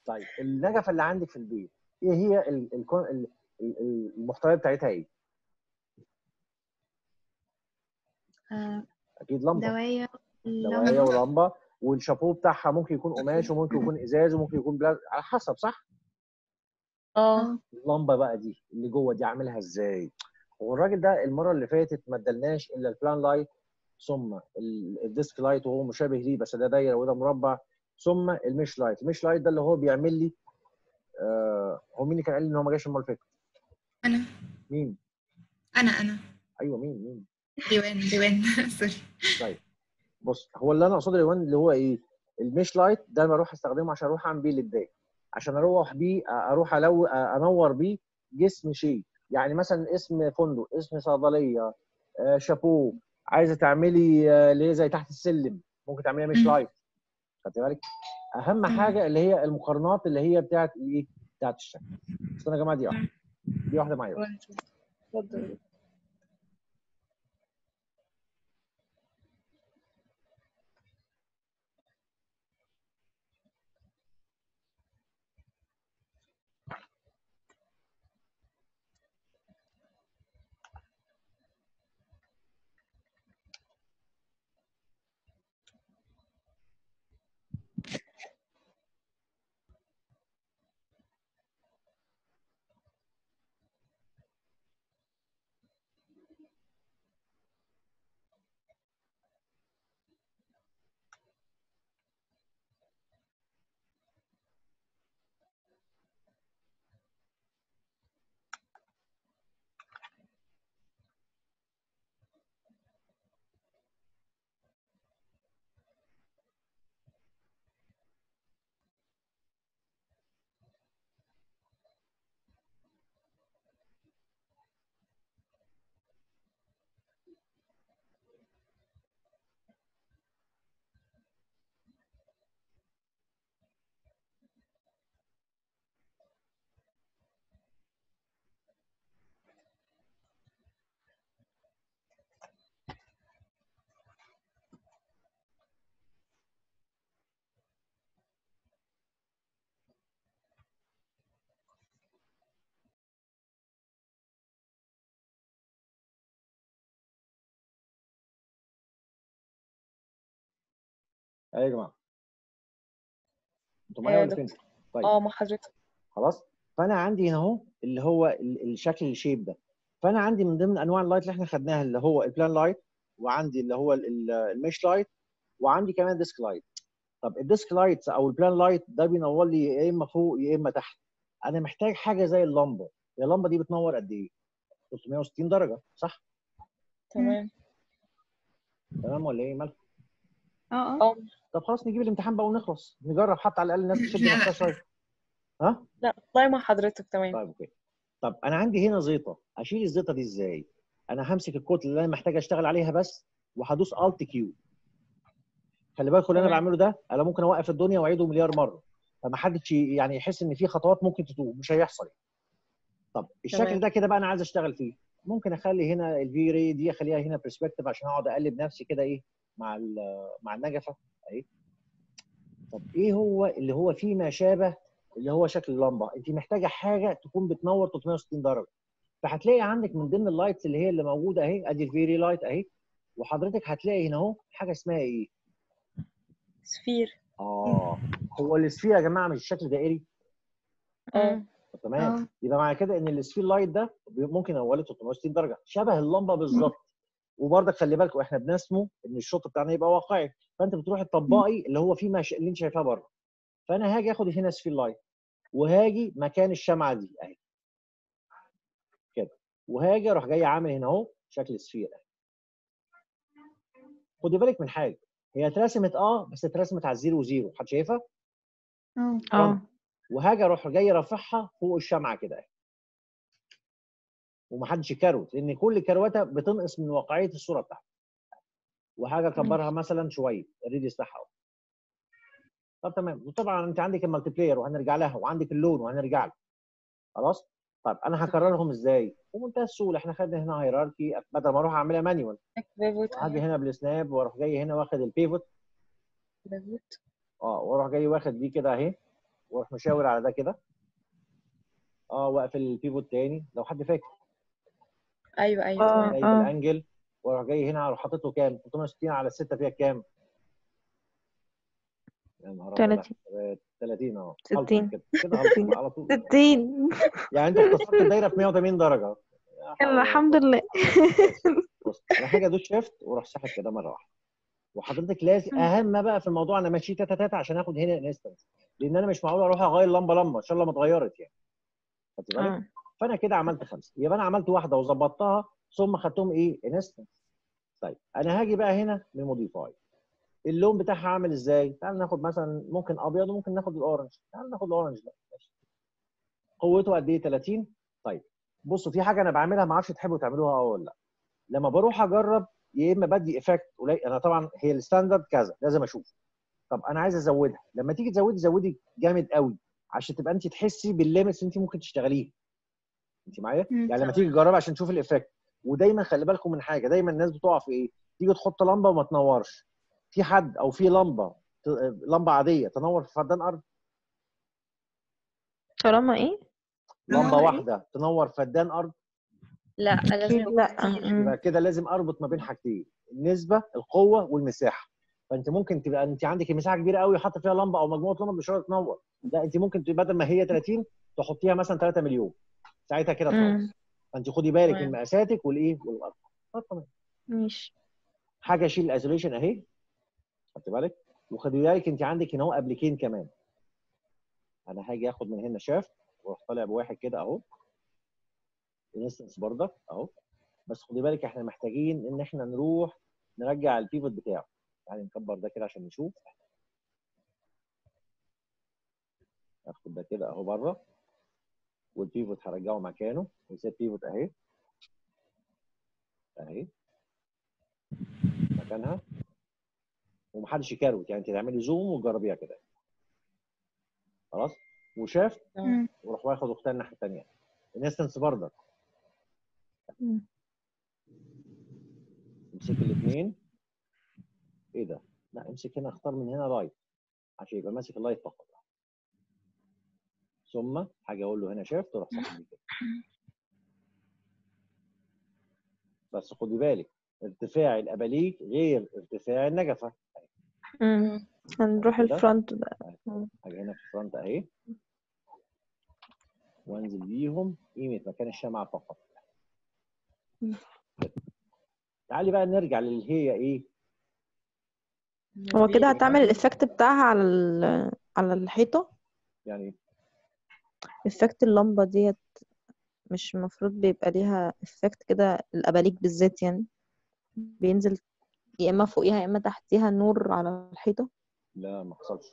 طيب النجفه اللي عندك في البيت ايه هي ال- الكون- ال- ال- المحتويات بتاعتها ايه؟ آه، اكيد لمبه دواية دوايه لمبة ولمبه والشابوه بتاعها ممكن يكون قماش وممكن يكون ازاز وممكن يكون بلاز على حسب صح؟ اه اه اللمبه بقى دي اللي جوه دي عاملها ازاي؟ هو الراجل ده المره اللي فاتت ما ادالناش الا البلان لايت ثم ال- الديسك لايت وهو مشابه ليه بس ده دايره وده مربع ثم المش لايت، المش لايت ده اللي هو بيعمل لي آه هو مين اللي كان قال لي ان هو ما جاش المره اللي فاتت؟ انا مين؟ انا انا ايوه مين مين؟ ديوان ديوان سوري طيب بص هو اللي انا اقصده الالوان اللي هو ايه؟ المش لايت ده انا بروح استخدمه عشان اروح اعمل بيه الابداع عشان اروح بيه اروح ألو انور بيه جسم شيء يعني مثلا اسم فندق اسم صيدليه آه، شابو عايزه تعملي آه، اللي هي زي تحت السلم ممكن تعمليها مش مم. لايت خدت بالك اهم مم. حاجه اللي هي المقارنات اللي هي بتاعت ايه بتاعت الشكل استنى يا جماعه دي واحده دي واحده معايا بقى. اتفضل ايوه يا جماعه انتوا أيوة معايا يا ولا فين؟ دكتور. طيب اه مع حضرتك خلاص فانا عندي هنا اهو اللي هو ال- الشكل الشيب ده فانا عندي من ضمن انواع اللايت اللي احنا خدناها اللي هو البلان لايت وعندي اللي هو ال- ال- المش لايت وعندي كمان ديسك لايت طب الديسك لايت او البلان لايت ده بينور لي يا اما فوق يا اما تحت انا محتاج حاجه زي اللمبه اللمبه دي بتنور قد ايه 360 درجه صح تمام تمام ولا ايه مالك اه اه اه طب خلاص نجيب الامتحان بقى ونخلص نجرب حتى على الاقل الناس تشد لا، لا. نفسها شويه ها لا والله مع حضرتك تمام طيب اوكي طب انا عندي هنا زيطه اشيل الزيطه دي ازاي انا همسك الكتله اللي انا محتاج اشتغل عليها بس وهدوس الت كيو خلي بالكم اللي انا تمام. بعمله ده انا ممكن اوقف الدنيا واعيده مليار مره فما حدش ي- يعني يحس ان في خطوات ممكن تتوه مش هيحصل طب الشكل تمام. ده كده بقى انا عايز اشتغل فيه ممكن اخلي هنا الفي ري دي اخليها هنا برسبكتيف عشان اقعد اقلب نفسي كده ايه مع ال- مع النجفه اهي طب ايه هو اللي هو فيه ما شابه اللي هو شكل اللمبه انت محتاجه حاجه تكون بتنور 360 درجه فهتلاقي عندك من ضمن اللايتس اللي هي اللي موجوده اهي ادي الفيري لايت اهي وحضرتك هتلاقي هنا اهو حاجه اسمها ايه سفير اه هو السفير يا جماعه مش شكل دائري اه طب تمام اه يبقى معنى كده ان السفير لايت ده بي- ممكن ينور لي 360 درجه شبه اللمبه بالظبط وبرضك خلي بالك واحنا بنسمو ان الشوط بتاعنا يبقى واقعي فانت بتروح تطبقي اللي هو فيه مش... اللي انت شايفاه بره فانا هاجي اخد هنا سفير لايت وهاجي مكان الشمعه دي اهي كده وهاجي اروح جاي عامل هنا اهو شكل سفير اهي خدي بالك من حاجه هي اترسمت اه بس اترسمت على الزيرو وزيرو حد شايفها؟ اه اه وهاجي اروح جاي رافعها فوق الشمعه كده اهي ومحدش يكروت لان كل كروته بتنقص من واقعيه الصوره بتاعتك وحاجه اكبرها مثلا شويه الريديوس بتاعها أهو. طب تمام وطبعا انت عندك المالتي بلاير وهنرجع لها وعندك اللون وهنرجع له خلاص طب انا هكررهم ازاي بمنتهى السهوله احنا خدنا هنا هيراركي بدل ما اروح اعملها مانيوال بيفوت هاجي هنا بالسناب واروح جاي هنا واخد البيفوت بيفوت اه واروح جاي واخد دي كده اهي واروح مشاور على ده كده اه واقفل البيفوت تاني لو حد فاكر ايوه ايوه اه تمام جايب اه الانجل واروح جاي هنا اروح حاطط له كام 360 على 6 فيها كام يا نهار ابيض 30 30 اه 60. هلطم كده كده هلطم على طول 60 يعني انت اختصرت الدايره في 180 درجه يا حول ولا الحمد لله بص انا حاجه ادوس شيفت واروح ساحب كده مره واحده وحضرتك لازم اهم بقى في الموضوع انا ماشي تاتا تاتا عشان اخد هنا انستنس لان انا مش معقول اروح اغير لمبه لمبه ان شاء الله ما اتغيرت يعني خدت بالك اه فانا كده عملت خمسه يبقى انا عملت واحده وظبطتها ثم خدتهم ايه انستنس طيب انا هاجي بقى هنا من موديفاي اللون بتاعها عامل ازاي تعال ناخد مثلا ممكن ابيض وممكن ناخد الاورنج تعال ناخد الاورنج ده ماشي. قوته قد ايه 30 طيب بصوا في حاجه انا بعملها ما اعرفش تحبوا تعملوها او ولا لا لما بروح اجرب يا اما بدي افكت قليل انا طبعا هي الستاندرد كذا لازم اشوف طب انا عايز ازودها لما تيجي تزودي زودي جامد قوي عشان تبقى انت تحسي بالليمتس انت ممكن تشتغليها انت معايا مم. يعني لما تيجي تجربي عشان تشوفي الايفكت ودايما خلي بالكم من حاجه دايما الناس بتقع في ايه تيجي تحط لمبه وما تنورش في حد او في لمبه ت- لمبه عاديه تنور في فدان ارض طالما ايه لمبه تنور إيه؟ واحده تنور فدان ارض لا لازم اكيد يكون لا كتير مم. يبقى كده لازم اربط ما بين حاجتين النسبه القوه والمساحه فانت ممكن تبقى انت عندك مساحه كبيره قوي حاطه فيها لمبه او مجموعه لمبه مش راضيه تنور لا انت ممكن تبقى بدل ما هي 30 تحطيها مثلا 3 مليون ساعتها كده تنور مم. فانت خدي بالك تمام. من مقاساتك والايه والارض طب تمام ماشي حاجه اشيل الايزوليشن اهي خدت بالك وخدي بالك انت عندك هنا اهو قبلكين كمان انا هاجي اخد من هنا شاف واروح طالع بواحد كده اهو انستنس برضك اهو بس خدي بالك احنا محتاجين ان احنا نروح نرجع البيفوت بتاعه يعني نكبر ده كده عشان نشوف اخد ده كده اهو بره والبيفوت هرجعه مكانه وسيب بيفوت اهي اهي مكانها ومحدش يكروت يعني انت تعملي زوم وتجربيها كده خلاص وشاف مم. وروح واخد اختها الناحيه الثانيه انستنس برضك مم. امسك الاثنين ايه ده؟ لا امسك هنا اختار من هنا لايت عشان يبقى ماسك اللايت فقط ثم حاجه اقول له هنا شاف تروح سحب كده بس خدي بالك ارتفاع الاباليك غير ارتفاع النجفه مم. هنروح كده. الفرونت بقى حاجه هنا في الفرونت اهي وانزل بيهم قيمه مكان الشمعه فقط مم. كده. تعالي بقى نرجع للي هي ايه هو كده هتعمل الايفكت بتاعها على ال- على الحيطة يعني افكت اللمبة ديت مش المفروض بيبقى ليها افكت كده الاباليك بالذات يعني بينزل يا اما فوقيها يا اما تحتيها نور على الحيطة لا ما حصلش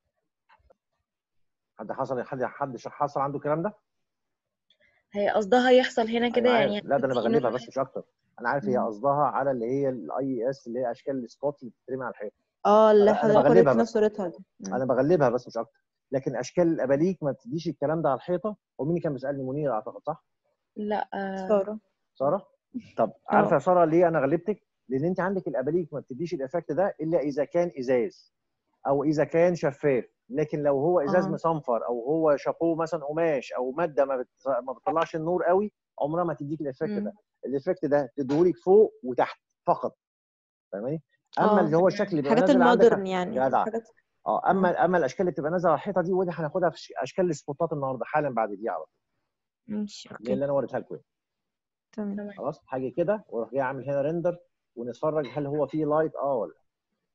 حد حصل حد حد حصل عنده الكلام ده؟ هي قصدها يحصل هنا أنا كده عارف. يعني لا ده انا في بغلبها نور- بس مش اكتر انا عارف هي مم. قصدها على اللي هي الاي اس اللي هي اشكال السبوت اللي بتترمي على الحيط اه اللي أنا- أنا حضرتك بغلبها وريتنا بس. صورتها دي مم. انا بغلبها بس مش اكتر لكن اشكال الاباليك ما بتديش الكلام ده على الحيطه ومين اللي كان بيسالني منير اعتقد صح لا آه، سارة ساره طب عارفه يا ساره ليه انا غلبتك لان انت عندك الاباليك ما بتديش الايفكت ده الا اذا كان ازاز او اذا كان شفاف لكن لو هو ازاز آه. مصنفر او هو شابوه مثلا قماش او ماده ما, بت... ما بتطلعش النور قوي عمرها ما تديك الايفكت مم. ده الايفكت ده تديهولك فوق وتحت فقط فاهماني اما آه. اللي هو الشكل اللي بيبقى حاجات نازل عندك المودرن يعني جدع. حاجات اه اما اما الاشكال اللي بتبقى نازله على الحيطه دي ودي هناخدها في ش- اشكال السبوتات النهارده حالا بعد دي على طول ماشي دي اوكي اللي انا وريتها لكم تمام تمام خلاص حاجه كده واروح جاي اعمل هنا ريندر ونتفرج هل هو فيه لايت اه ولا لا.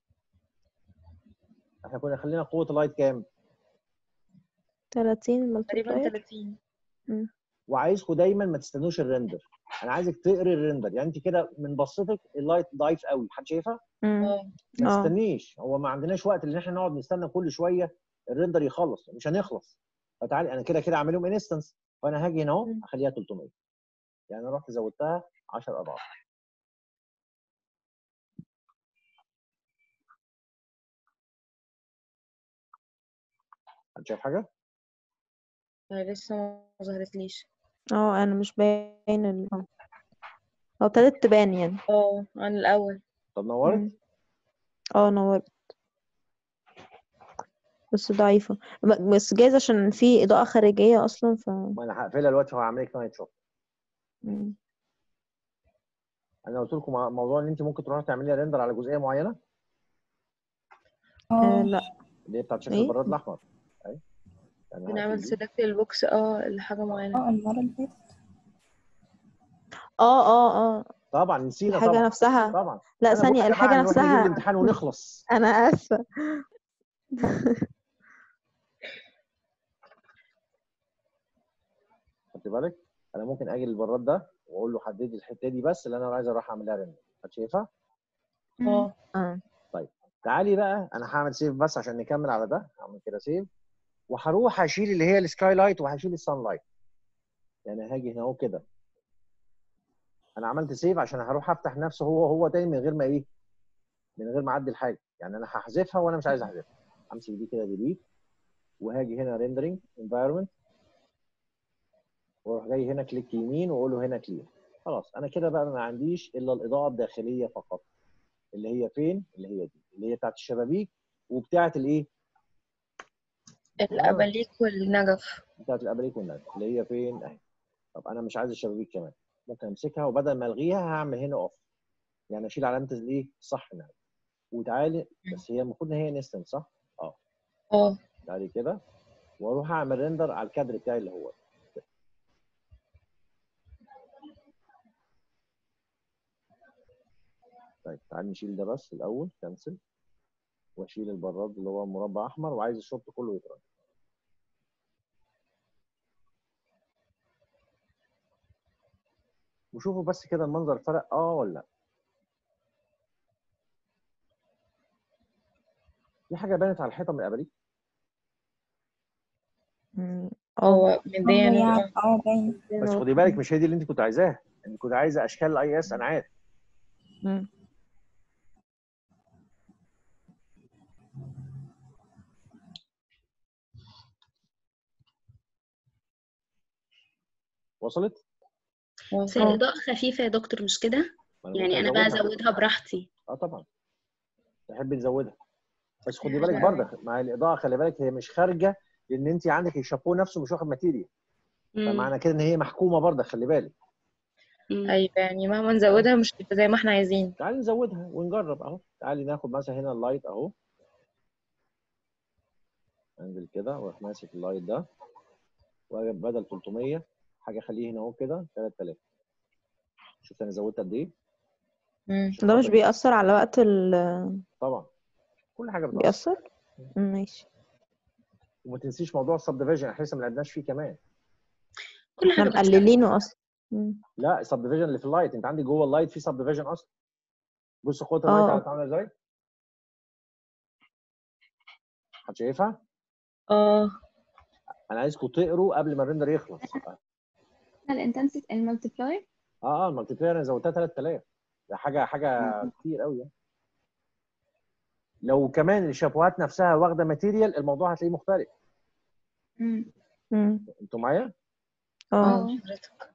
احنا كنا خلينا قوه اللايت كام 30 تقريبا ملتبلاير 30 وعايزكم دايما ما تستنوش الريندر انا عايزك تقري الريندر يعني انت كده من بصتك اللايت ضعيف قوي حد شايفها مم. اه ما اه تستنيش هو ما عندناش وقت ان احنا نقعد نستنى كل شويه الريندر يخلص مش هنخلص فتعالي انا كده كده اعملهم انستنس فانا هاجي هنا اهو مم. اخليها 300 يعني انا رحت زودتها 10 اضعاف حد شايف حاجه؟ آه، لسه ما ظهرتليش اه انا مش باين ال... اه او ابتدت تبان يعني اه عن الأول طب نورت؟ مم. اه نورت بس ضعيفة ب- بس جايز عشان في إضاءة خارجية أصلا ف ما انا هقفلها دلوقتي وهعمل لك نايت شوت مم. انا قلت لكم مع- موضوع ان انت ممكن تروحي تعملي ريندر على جزئيه معينه آه اه لا اللي هي بتاعت شكل إيه؟ البراد الاحمر ايوه يعني بنعمل هتيجي- سيلكت البوكس اه لحاجة معينة اه المرة اللي فاتت اه اه اه طبعا نسينا الحاجة طبعا نفسها طبعا لا انا بقول ثانية يا الحاجة جماعه نروح نجيب نفسها الامتحان ونخلص أنا آسفة خدت بالك انا ممكن اجي للبراد ده واقول له حدد لي الحته دي بس اللي انا عايز اروح اعملها ريندر شايفها اه اه تعالي بقى انا هعمل سيف بس عشان نكمل على ده هعمل كده سيف وهروح اشيل اللي هي السكاي لايت وهشيل السان لايت يعني هاجي هنا اهو كده انا عملت سيف عشان هروح افتح نفسه هو هو تاني من غير ما ايه من غير ما اعدل حاجه يعني انا هحذفها وانا مش عايز احذفها امسك دي كده ديليت وهاجي هنا ريندرنج انفايرمنت واروح جاي هنا كليك يمين واقول له هنا كلير خلاص انا كده بقى ما عنديش الا الاضاءه الداخليه فقط اللي هي فين اللي هي دي اللي هي بتاعت الشبابيك وبتاعت الايه الأباليك والنجف بتاعت الابريك والنجم اللي هي فين اهي طب انا مش عايز الشبابيك كمان ممكن امسكها وبدل ما الغيها هعمل هنا اوف يعني اشيل علامه الايه الصح هنا وتعالي بس هي المفروض ان هي انستنت صح اه اه تعالي كده واروح اعمل ريندر على الكادر بتاعي اللي هو طيب تعالي نشيل ده بس الاول كنسل واشيل البراد اللي هو مربع احمر وعايز الشوط كله يترن وشوفوا بس كده المنظر فرق اه ولا لا في حاجه بانت على الحيطه من الابريق مم. اه هو مديا اه نور يعني اه باين بس خدي بالك مش هي دي اللي انت كنت عايزاها انت كنت عايزه اشكال الاي اس انا عارف مم. وصلت؟ بس اه الإضاءة خفيفة يا دكتور مش كده؟ ما يعني ممكن أنا بقى أزودها. أزودها براحتي اه طبعا تحب نزودها بس خدي بالك حلو برضه مع الاضاءه خلي بالك هي مش خارجه لان انت عندك الشابو نفسه مش واخد ماتيريال مم. فمعنى كده ان هي محكومه برضه خلي بالك مم. أيوة يعني مهما نزودها مش هتبقى زي ما احنا عايزين تعالي نزودها ونجرب اهو تعالي ناخد مثلا هنا اللايت اهو انزل كده واروح ماسك اللايت ده واجيب بدل 300 حاجه اخليه هنا اهو كده 3000 شوف انا زودت قد ايه مم. عشان ده مش خاطر- بيأثر على وقت ال طبعا كل حاجه بتأثر بيأثر مم، ماشي وما تنسيش موضوع السب ديفيجن احنا لسه ما لعبناش فيه كمان كل احنا حاجة بتشتغل مقللينه أصلا مم. لا السب ديفيجن اللي في اللايت انت عندك جوه اللايت في سب ديفيجن اصلا بص قوه اللايت اه عارف عامله ازاي حد شايفها اه انا عايزكم تقروا قبل ما الريندر يخلص الانتنسيتي المالتيبلاير اه اه المالتي بلاير انا زودتها 3000 ده حاجه حاجه كتير قوي يعني لو كمان الشابوهات نفسها واخده ماتيريال الموضوع هتلاقيه مختلف امم مم. انتوا معايا اه اه حضرتك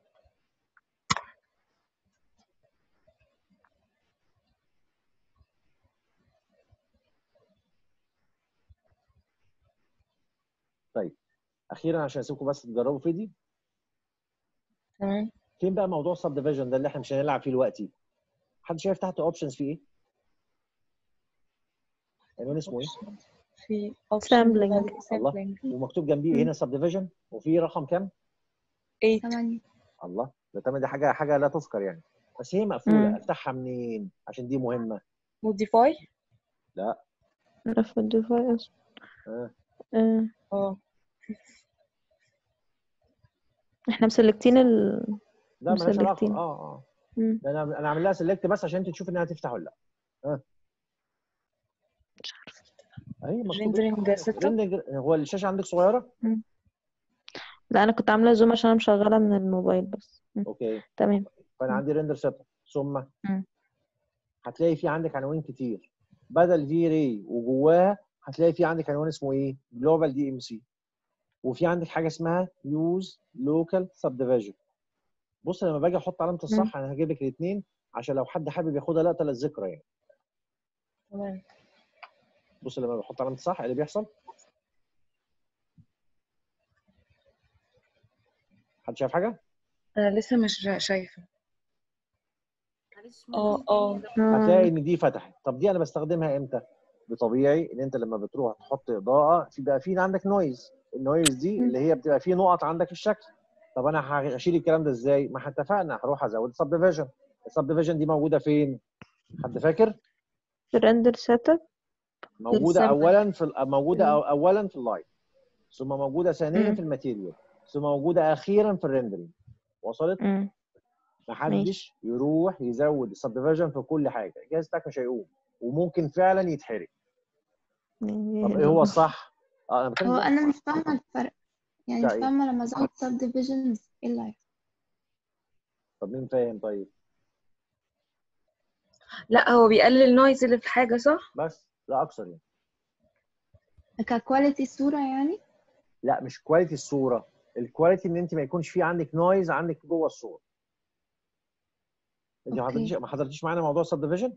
طيب اخيرا عشان اسيبكم بس تجربوا في دي تمام فين بقى موضوع السب ديفيجن ده اللي احنا مش هنلعب فيه دلوقتي حد شايف تحت اوبشنز في ايه عنوان اسمه ايه في Sampling. سامبلينج ومكتوب جنبيه هنا سب ديفيجن وفي رقم كام 8 ثمانية الله ده تمام دي حاجه حاجه لا تذكر يعني بس هي مقفوله مم. افتحها منين عشان دي مهمه موديفاي رفع الديفايس آه. آه. اه احنا مسلكتين ال لا مالهاش علاقه مسلكتين. اه اه مم. ده انا انا عامل لها سيلكت بس عشان انت تشوف انها تفتح ولا لا ها مش عارفة اهي مكتوب ريندرنج ستة ريندرنج هو الشاشه عندك صغيره لا انا كنت عاملة زوم عشان انا مشغلة من الموبايل بس مم. اوكي تمام فانا مم. عندي ريندر سيت ثم مم. هتلاقي في عندك عناوين كتير بدل في ري وجواها هتلاقي في عندك عنوان اسمه ايه جلوبال دي ام سي وفي عندك حاجه اسمها يوز لوكال سب ديفيجن بص لما باجي احط علامه الصح انا هجيب لك الاثنين عشان لو حد حابب ياخدها لقطه للذكرى يعني تمام بص لما بحط علامه الصح إيه اللي بيحصل حد شايف حاجه انا لسه مش شايفه اه اه هتلاقي ان دي فتحت طب دي انا بستخدمها امتى بطبيعي ان انت لما بتروح تحط اضاءه في بقى في عندك نويز النويز دي اللي هي بتبقى فيه نقط عندك في الشكل طب انا هشيل الكلام ده ازاي ما احنا اتفقنا هروح ازود سب ديفيجن السب ديفيجن دي موجوده فين حد فاكر في الريندر سيت اب موجوده السب- اولا في ال- موجوده أو- اولا في اللايت ثم موجوده ثانيا مم. في الماتيريال ثم موجوده اخيرا في الريندرنج وصلت مم. محدش يروح يزود السب ديفيجن في كل حاجه الجهاز بتاعك مش هيقوم وممكن فعلا يتحرق طب ايه هو الصح اه انا بتكلم هو دلوقتي. انا مش فاهمه الفرق يعني بتاع مش إيه؟ فاهمه لما ازود سب ديفيجنز ايه اللي هيحصل طب مين فاهم طيب لا هو بيقلل النويز اللي في الحاجه صح بس لا اكثر يعني ككواليتي الصوره يعني لا مش كواليتي الصوره الكواليتي ان انت ما يكونش في عندك نويز عندك جوه الصوره انت ما أوكي. حضرتيش ما حضرتيش معانا موضوع السب ديفيجن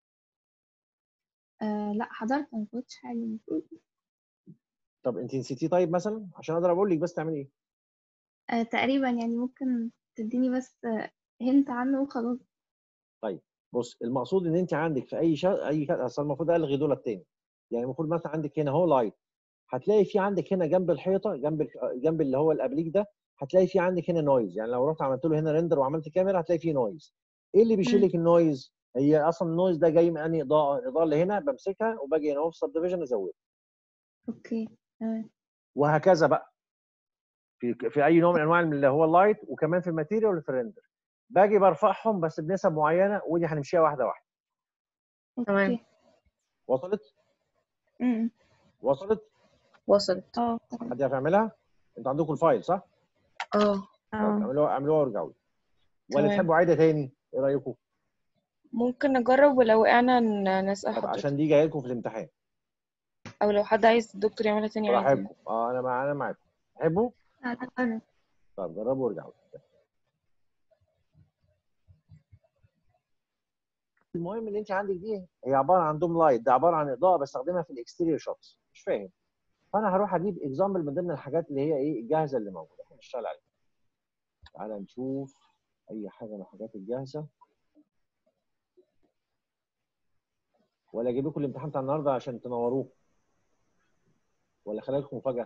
آه لا حضرت ما فوتش حاجه المفروض طب انت نسيتيه طيب مثلا عشان اقدر اقول لك بس تعملي ايه آه تقريبا يعني ممكن تديني بس هنت عنه وخلاص بص المقصود ان انت عندك في اي شا... اي ك... اصل المفروض الغي دول التاني يعني المفروض مثلا عندك هنا هو لايت هتلاقي في عندك هنا جنب الحيطه جنب ال- جنب اللي هو الابليك ده هتلاقي في عندك هنا نويز يعني لو رحت عملت له هنا ريندر وعملت كاميرا هتلاقي فيه نويز ايه اللي بيشيل لك النويز هي اصلا النويز ده جاي من انهي اضاءه الاضاءه اللي هنا بمسكها وباجي هنا في سب ديفيجن ازودها اوكي تمام وهكذا بقى في في اي نوع من انواع اللي هو اللايت وكمان في الماتيريال وفي الريندر باجي برفعهم بس بنسب معينه ودي هنمشيها واحده واحده تمام. اوكي وصلت امم وصلت وصلت اه تمام حد يعرف يعملها انتوا عندكم الفايل صح اه طب اه اعملوها اعملوها وارجعوا لي ولا تمام. تحبوا عايده تاني ايه رايكم ممكن نجرب ولو وقعنا ن- نسأل طب حضرتك عشان دي جايه لكم في الامتحان او لو حد عايز الدكتور يعملها تاني عادي براحتكم اه انا مع انا معاكم تحبوا لا تجرب طب جربوا وارجعوا لي. المهم ان انت عندك دي هي عباره عن دوم لايت ده عباره عن اضاءه بستخدمها في الاكستيريور شوتس مش فاهم فانا هروح اجيب اكزامبل من ضمن الحاجات اللي هي ايه الجاهزه اللي موجوده احنا نشتغل عليها تعالى نشوف اي حاجه من الحاجات الجاهزه ولا اجيب لكم الامتحان بتاع النهارده عشان تنوروه ولا خليها لكم مفاجاه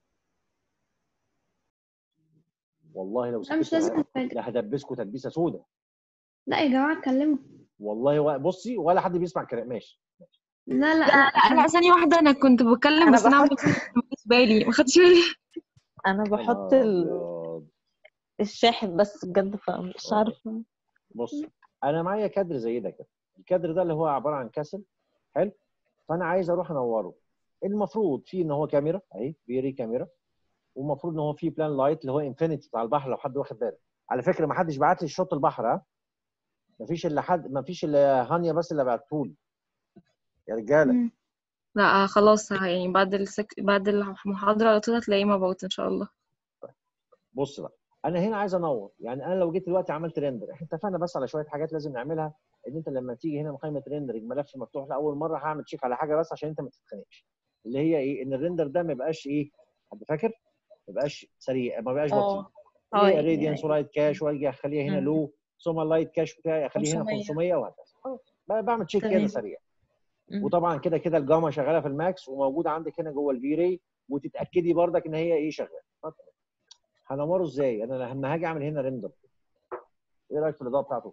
والله لو لا مش سكت لازم نتفاجئ لا هدبسكم تدبيسه سودة لا يا جماعه اتكلموا والله و... بصي ولا حد بيسمع كلام ماشي لا لا لا لا لا ثانية واحدة أنا كنت بتكلم أنا بس أنا بحط- عملت ما خدتش بالي ما خدتش بالي انا يا بحط نهار ال- أبيض. الشاحن بس بجد فمش آه. عارفه بص انا معايا كادر زي ده كده الكادر ده اللي هو عباره عن كاسل حلو فانا عايز اروح انوره المفروض فيه ان هو كاميرا اهي بيري كاميرا والمفروض ان هو فيه بلان لايت اللي هو انفينيتي بتاع البحر لو حد واخد باله على فكره ما حدش بعت لي شوط البحر ها ما فيش الا حد ما فيش الا هانيا بس اللي بعته لي يا رجاله مم. لا آه، خلاص يعني بعد السك... بعد المحاضرة على طول هتلاقيه مبعوت إن شاء الله بص بقى انا هنا عايز انور يعني انا لو جيت دلوقتي عملت ريندر احنا اتفقنا بس على شويه حاجات لازم نعملها ان انت لما تيجي هنا قائمه ريندرنج ملف مفتوح لاول مره هعمل تشيك على حاجه بس عشان انت ما تتخانقش اللي هي ايه ان الريندر ده ما يبقاش ايه حد فاكر ما يبقاش سريع ما يبقاش بطيء اه اه ايه يعني- راديانس ولايت كاش واجي اخليها هنا مم. لو ثم اللايت كاش بتاعي اخليه هنا 500. 500 وهكذا خلاص. ب- بعمل تشيك كده تمام. سريع مم. وطبعا كده كده الجاما شغاله في الماكس وموجوده عندك هنا جوه الفي راي وتتاكدي برضك ان هي ايه شغاله اتفضل. هنوره ازاي انا لما هاجي اعمل هنا ريندر ايه رايك في الاضاءه بتاعته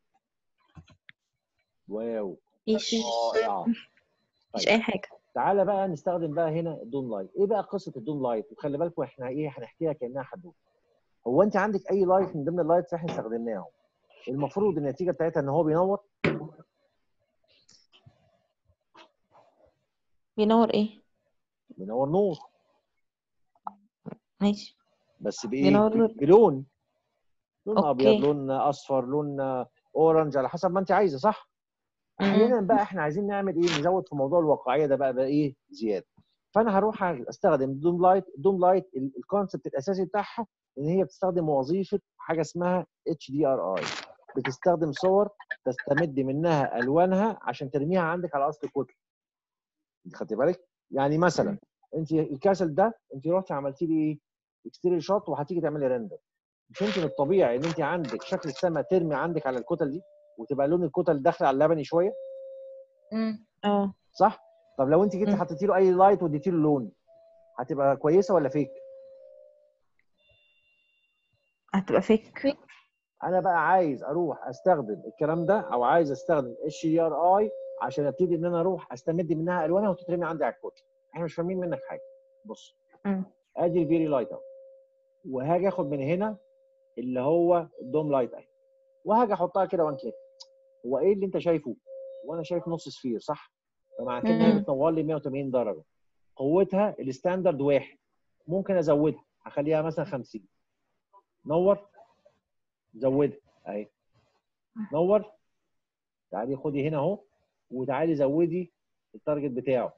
واو مفيش رائعه مفيش طيب اي حاجه تعالى بقى نستخدم بقى هنا الدوم لايت ايه بقى قصه الدوم لايت وخلي بالكم احنا ايه هنحكيها كانها حدوته هو انت عندك اي لايت من ضمن اللايتس احنا استخدمناهم المفروض النتيجه بتاعتها ان هو بينور بينور ايه بينور نور ماشي بس بايه بينور نور. بلون لون أوكي. ابيض لون اصفر لون اورنج على حسب ما انت عايزه صح احيانا بقى احنا عايزين نعمل ايه نزود في موضوع الواقعيه ده بقى, بقى ايه زياده فانا هروح استخدم دوم لايت دوم لايت الكونسبت الاساسي بتاعها ان هي بتستخدم وظيفه حاجه اسمها اتش دي ار اي بتستخدم صور تستمد منها الوانها عشان ترميها عندك على اصل الكتله انت خدت بالك يعني مثلا انت الكاسل ده انت رحتي عملتي لي ايه اكستيريور شوت وهتيجي تعملي ريندر مش انت من الطبيعي ان انت عندك شكل السماء ترمي عندك على الكتل دي وتبقى لون الكتل داخله على اللبني شويه مم. اه صح طب لو انت جيتي مم. حطيتي له اي لايت واديتي له لون هتبقى كويسه ولا فيك هتبقى فيك انا بقى عايز اروح استخدم الكلام ده او عايز استخدم اتش دي ار اي عشان ابتدي ان انا اروح استمد منها الوانها وتترمي عندي على الكتل احنا مش فاهمين منك حاجه بص مم. ادي الفيري لايت اهو وهاجي اخد من هنا اللي هو الدوم لايت اهي وهاجي احطها كده وان كليك هو ايه اللي انت شايفه؟ وانا شايف نص سفير صح؟ فمع كده هي مم. بتنور لي 180 درجه قوتها الستاندرد واحد ممكن ازودها اخليها مثلا 50 نور زودها اهي نور تعالي خدي هنا اهو وتعالي زودي التارجت بتاعه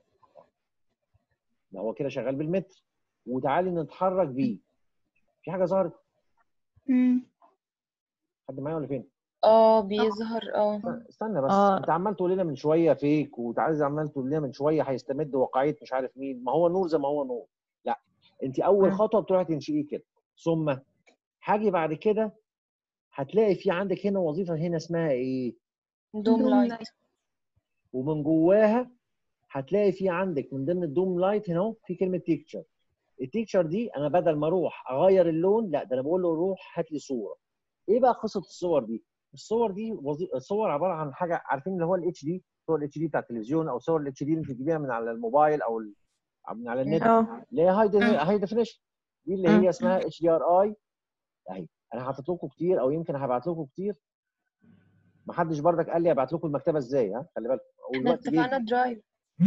ده هو كده شغال بالمتر وتعالي نتحرك بيه في حاجه ظهرت مم. حد معايا ولا فين؟ اه بيظهر اه استنى بس آه. انت عمال تقول لنا من شويه فيك وعايز عمال تقول لنا من شويه هيستمد واقعيه مش عارف مين ما هو نور زي ما هو نور لا انت اول مم. خطوه بتروحي تنشئيه كده ثم هاجي بعد كده هتلاقي في عندك هنا وظيفه هنا اسمها ايه دوم دوم لايت لايت. ومن جواها هتلاقي في عندك من ضمن الدوم لايت هنا اهو في كلمه تيكتشر التيكتشر دي انا بدل ما اروح اغير اللون لا ده انا بقول له روح هات لي صوره ايه بقى قصه الصور دي الصور دي وظي... الصور عباره عن حاجه عارفين اللي هو الاتش دي صور الاتش دي بتاع التلفزيون او صور الاتش دي اللي انت تجيبيها من على الموبايل او ال- من على النت اه اللي هي هاي مم. هاي ديفينيشن دي اللي مم. هي اسمها اتش دي ار اي اهي انا حاطط لكم كتير او يمكن هبعت لكم كتير ما حدش بردك قال لي ابعت لكم المكتبه ازاي ها خلي بالكم احنا والوقت اتفقنا بيجري. درايف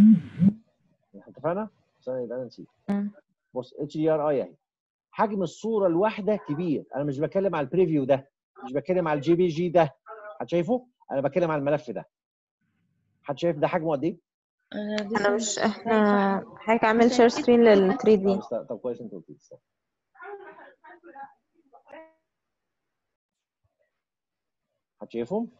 احنا اتفقنا؟ بس انا يبقى انا نسيت مم. بص اتش دي ار اي اهي حجم الصوره الواحده كبير انا مش بتكلم على البريفيو ده مش بتكلم على الجي بي جي ده حد شايفه؟ انا بتكلم على الملف ده حد شايف ده حجمه قد ايه؟ انا مش احنا حضرتك عامل شير سكرين لل 3 طب دي است- طب كويس انت قلت لي استنى. حد شايفهم؟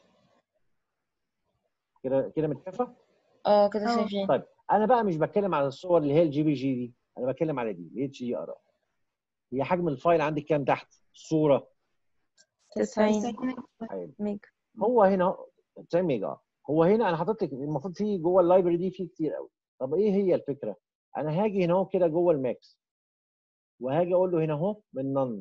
كده كده متكافئه؟ اه كده اه. شايفين طيب انا بقى مش بتكلم على الصور اللي هي الجي بي جي دي انا بتكلم على دي اللي هي اتش دي ار هي حجم الفايل عندك كام تحت؟ الصوره 90 حلو ميجا هو هنا 90 ميجا هو هنا انا حاطط لك المفروض في جوه اللايبرري دي في كتير قوي طب ايه هي الفكره؟ انا هاجي هنا اهو كده جوه الماكس وهاجي اقول له هنا اهو من نن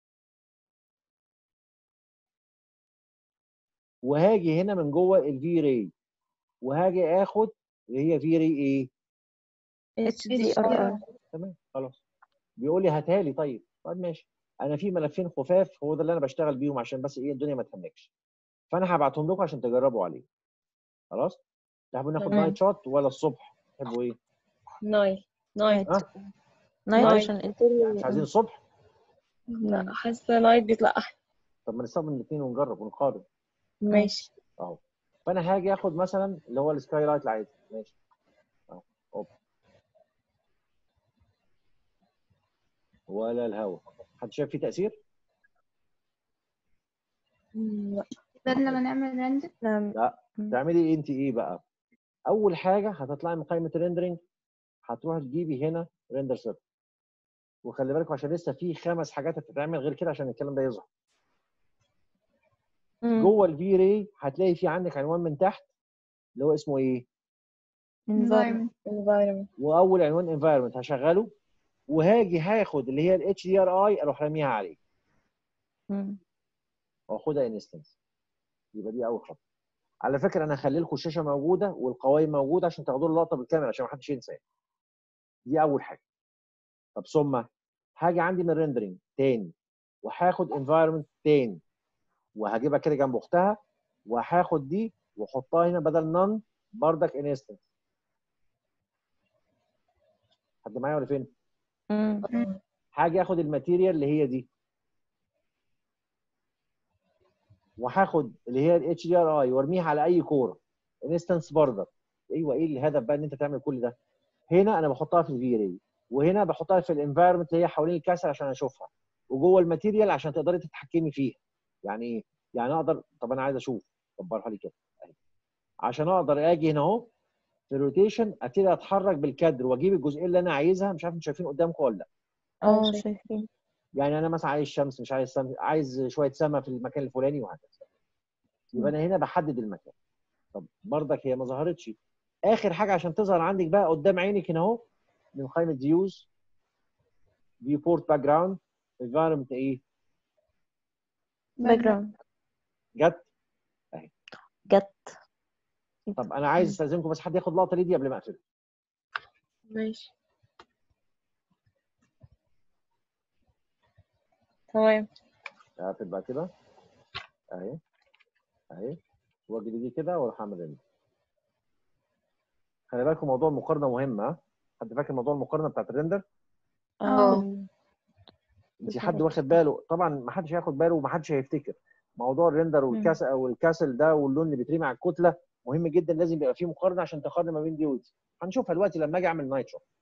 وهاجي هنا من جوه الفي راي وهاجي اخد اللي هي في راي ايه؟ اتش دي ار تمام خلاص بيقول لي هاتها لي طيب طيب ماشي انا في ملفين خفاف هو ده اللي انا بشتغل بيهم عشان بس ايه الدنيا ما تهمكش فانا هبعتهم لكم عشان تجربوا عليه خلاص تحبوا ناخد تمام. نايت شوت ولا الصبح تحبوا ايه نايل نايت ها نايت نايت. عشان انتريو مش عايزين الصبح لا حاسه نايت بيطلع احلى طب ما نستخدم الاثنين ونجرب ونقارن ماشي اهو فانا هاجي اخد مثلا اللي هو السكاي لايت العادي ماشي اهو أوب. ولا الهوا حد شايف فيه تاثير مم، لا ده لما نعمل رندر تعملي إيه انت ايه بقى اول حاجه هتطلعي من قائمه الريندرنج هتروحي تجيبي هنا ريندر سيرفر وخلي بالكم عشان لسه في خمس حاجات هتتعمل غير كده عشان الكلام ده يظهر جوه الفي راي هتلاقي في عندك عنوان من تحت اللي هو اسمه ايه environment environment environment واول عنوان انفايرمنت هشغله وهاجي هاخد اللي هي الاتش دي ار اي اروح راميها عليه مم. واخدها انستنس يبقى دي اول خطوه على فكره انا هخلي لكم الشاشه موجوده والقوائم موجوده عشان تاخدوا اللقطه بالكاميرا عشان ما حدش ينسى دي اول حاجه طب ثم هاجي عندي من ريندرنج تاني وهاخد انفايرمنت تاني وهجيبها كده جنب اختها وهاخد دي واحطها هنا بدل نون بردك انستنس حد معايا ولا فين؟ مم. هاجي اخد الماتيريال اللي هي دي وهاخد اللي هي الاتش دي ار اي وارميها على اي كوره انستنس بردك ايوه ايه الهدف بقى ان انت تعمل كل ده هنا انا بحطها في الفي راي وهنا بحطها في الانفايرمنت اللي هي حوالين الكسر عشان اشوفها وجوه الماتيريال عشان تقدري تتحكمي فيها يعني ايه يعني اقدر طب انا عايز اشوف كبرها لي كده أهي. عشان اقدر اجي هنا اهو في الروتيشن ابتدي اتحرك بالكادر واجيب الجزئيه اللي انا عايزها مش عارف انتوا شايفين قدامكم ولا لا اه شايف. شايفين يعني انا مثلا عايز شمس مش عايز شمس عايز شويه سما في المكان الفلاني وهكذا يبقى انا هنا بحدد المكان طب برضك هي ما ظهرتش اخر حاجه عشان تظهر عندك بقى قدام عينك هنا اهو من قائمه فيوز فيو بورت باك جراوند انفايرمنت ايه باك جراوند جت جت طب انا عايز استاذنكم بس حد ياخد لقطه ليه دي قبل ما اقفل ماشي تمام اقفل بقى كده اهي اهي واجي دي كده واروح اعمل ريندر خلي بالكم موضوع المقارنه مهم ها حد فاكر موضوع المقارنه بتاعت الريندر اه انت حد واخد باله طبعا ما حدش هياخد باله وما حدش هيفتكر موضوع الريندر والكاس او الكاسل ده واللون اللي بيترمي على الكتله مهم جدا لازم يبقى فيه مقارنه عشان تقارن ما بين دي ودي هنشوفها دلوقتي لما اجي اعمل نايت شوت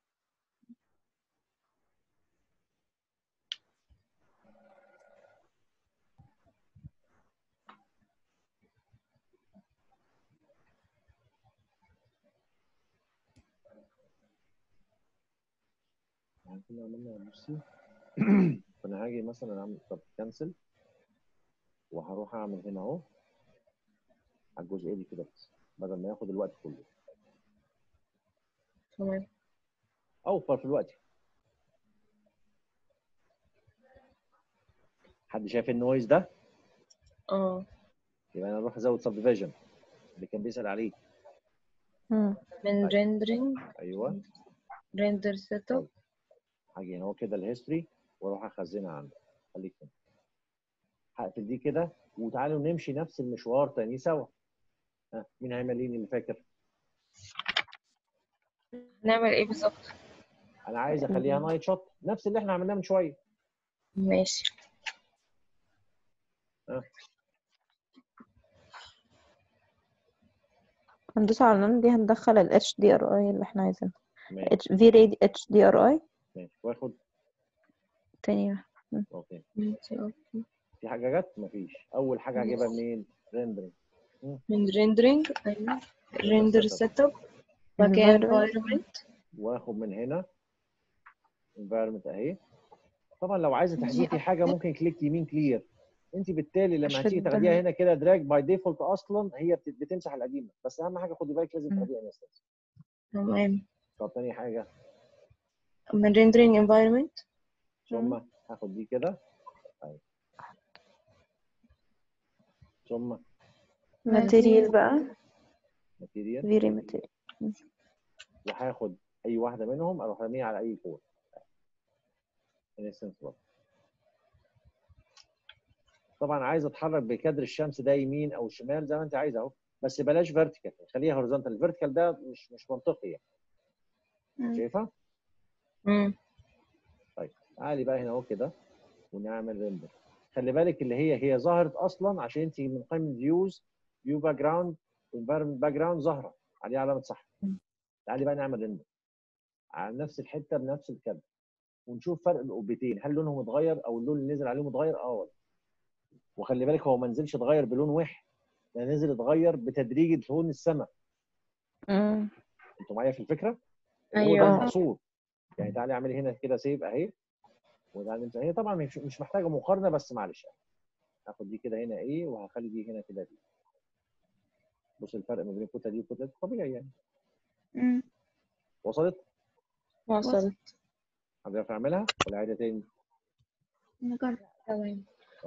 يعني كنا عملنا بصي فانا هاجي مثلا اعمل طب كنسل وهروح اعمل هنا اهو على الجزئيه دي كده بس بدل ما ياخد الوقت كله تمام اوفر في الوقت حد شايف النويز ده اه يبقى انا اروح ازود سب ديفيجن اللي كان بيسال عليه مم. من rendering ايوه render setup هاجي هنا اهو كده الهيستوري واروح اخزنها عندي خليك هنا هقفل دي كده وتعالوا نمشي نفس المشوار تاني سوا ها مين هيمليني اللي فاكر نعمل ايه بالظبط انا عايز اخليها نايت شوت نفس اللي احنا عملناه من شويه ماشي هندوس على النون دي هندخل ال HDRI اللي احنا عايزينها ماشي H V HDRI ماشي واخد تاني واحد. اوكي ماشي، أوكي. في حاجه جت مفيش اول حاجه هجيبها منين ريندرنج من rendering ايوه render setup مكان environment واخد من هنا environment اهي طبعا لو عايزه تحذفي حاجه ممكن كليك يمين كلير انت بالتالي لما هتيجي أشدها. تاخديها هنا كده دراج باي ديفولت اصلا هي بت- بتمسح القديمه بس اهم حاجه خدي بالك لازم مم. تاخديها انستنس تمام طب تاني حاجه من rendering environment ثم هاخد دي كده اهي ثم ماتيريال بقى ماتيريال فيري ماتيريال وهاخد اي واحده منهم اروح راميها على اي كور انستنس برضه طبعا عايز اتحرك بكادر الشمس ده يمين او شمال زي ما انت عايز اهو بس بلاش فيرتيكال خليها هوريزونتال الفيرتيكال ده مش مش منطقي يعني مم. شايفها؟ مم. تعالي بقى هنا اهو كده ونعمل ريندر خلي بالك اللي هي هي ظهرت اصلا عشان انت من قائمه فيوز فيو باك جراوند انفايرمنت باك جراوند ظاهره عليها علامه صح تعالي بقى نعمل ريندر على نفس الحته بنفس الكادر ونشوف فرق القبتين هل لونهم اتغير او اللون اللي نزل عليهم اتغير اه ولا وخلي بالك هو ما نزلش اتغير بلون واحد ده نزل اتغير بتدريج لون السماء مم. انتوا معايا في الفكره؟ هو ده أيوة. المقصود يعني تعالي اعملي هنا كده سيف اهي وتعالي انت هي طبعا مش مش محتاجه مقارنه بس معلش هاخد دي كده هنا ايه وهخلي دي هنا كده دي بص الفرق ما بين الكتله دي والكتله دي طبيعي يعني مم. وصلت؟ وصلت حد يعرف يعملها ولا عايزه تاني؟ نجرب تمام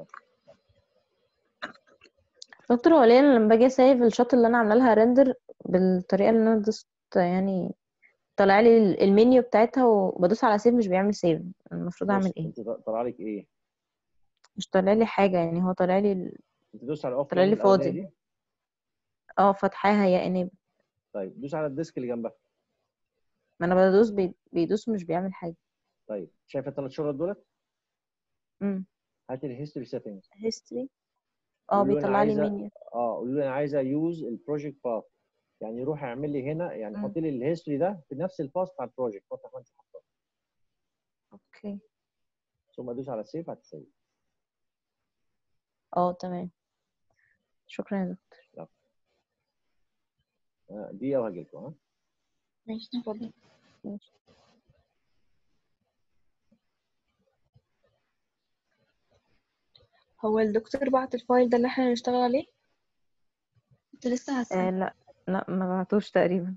دكتور هو ليه أنا لما باجي اسيف الشوت اللي انا عامله لها ريندر بالطريقه اللي انا دوست يعني طالع لي ال- المنيو بتاعتها وبدوس على سيف مش بيعمل سيف المفروض بص، اعمل ايه انت طلع لك ايه؟ مش طالع لي حاجه يعني هو طالع لي ال- انت دوس على اوف طلع لي فاضي. اه فاتحاها هي انيبل طيب دوس على الديسك اللي جنبها ما انا بدوس بي- بيدوس ومش بيعمل حاجه طيب شايف الثلاث شغل دولت؟ امم هات الهيستوري سيتنجز هيستوري اه قولوا أنا بيطلع لي عايزة- منيو اه قولوا لي انا عايزه يوز البروجكت باث يعني روح اعمل لي هنا يعني مم. حط لي الهيستوري ده في نفس الباث بتاع البروجكت فتح ما انت حاطاه اوكي ثم ادوس على سيف هتسيب اه تمام شكرا يا دكتور آه، دقيقه وهجي لكم ها ماشي اتفضل ماشي هو الدكتور بعت الفايل ده اللي احنا نشتغل عليه كنت لسه آه هسأل لا لا ما بعتوش تقريبا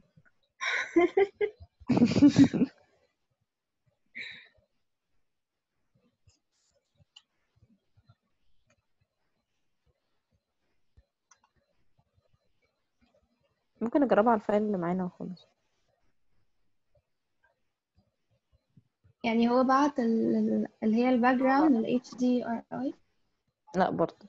ممكن نجربها على الفايل اللي معانا وخلاص يعني هو بعت ال- ال- اللي هي الباك جراوند ال HDRI لا برضه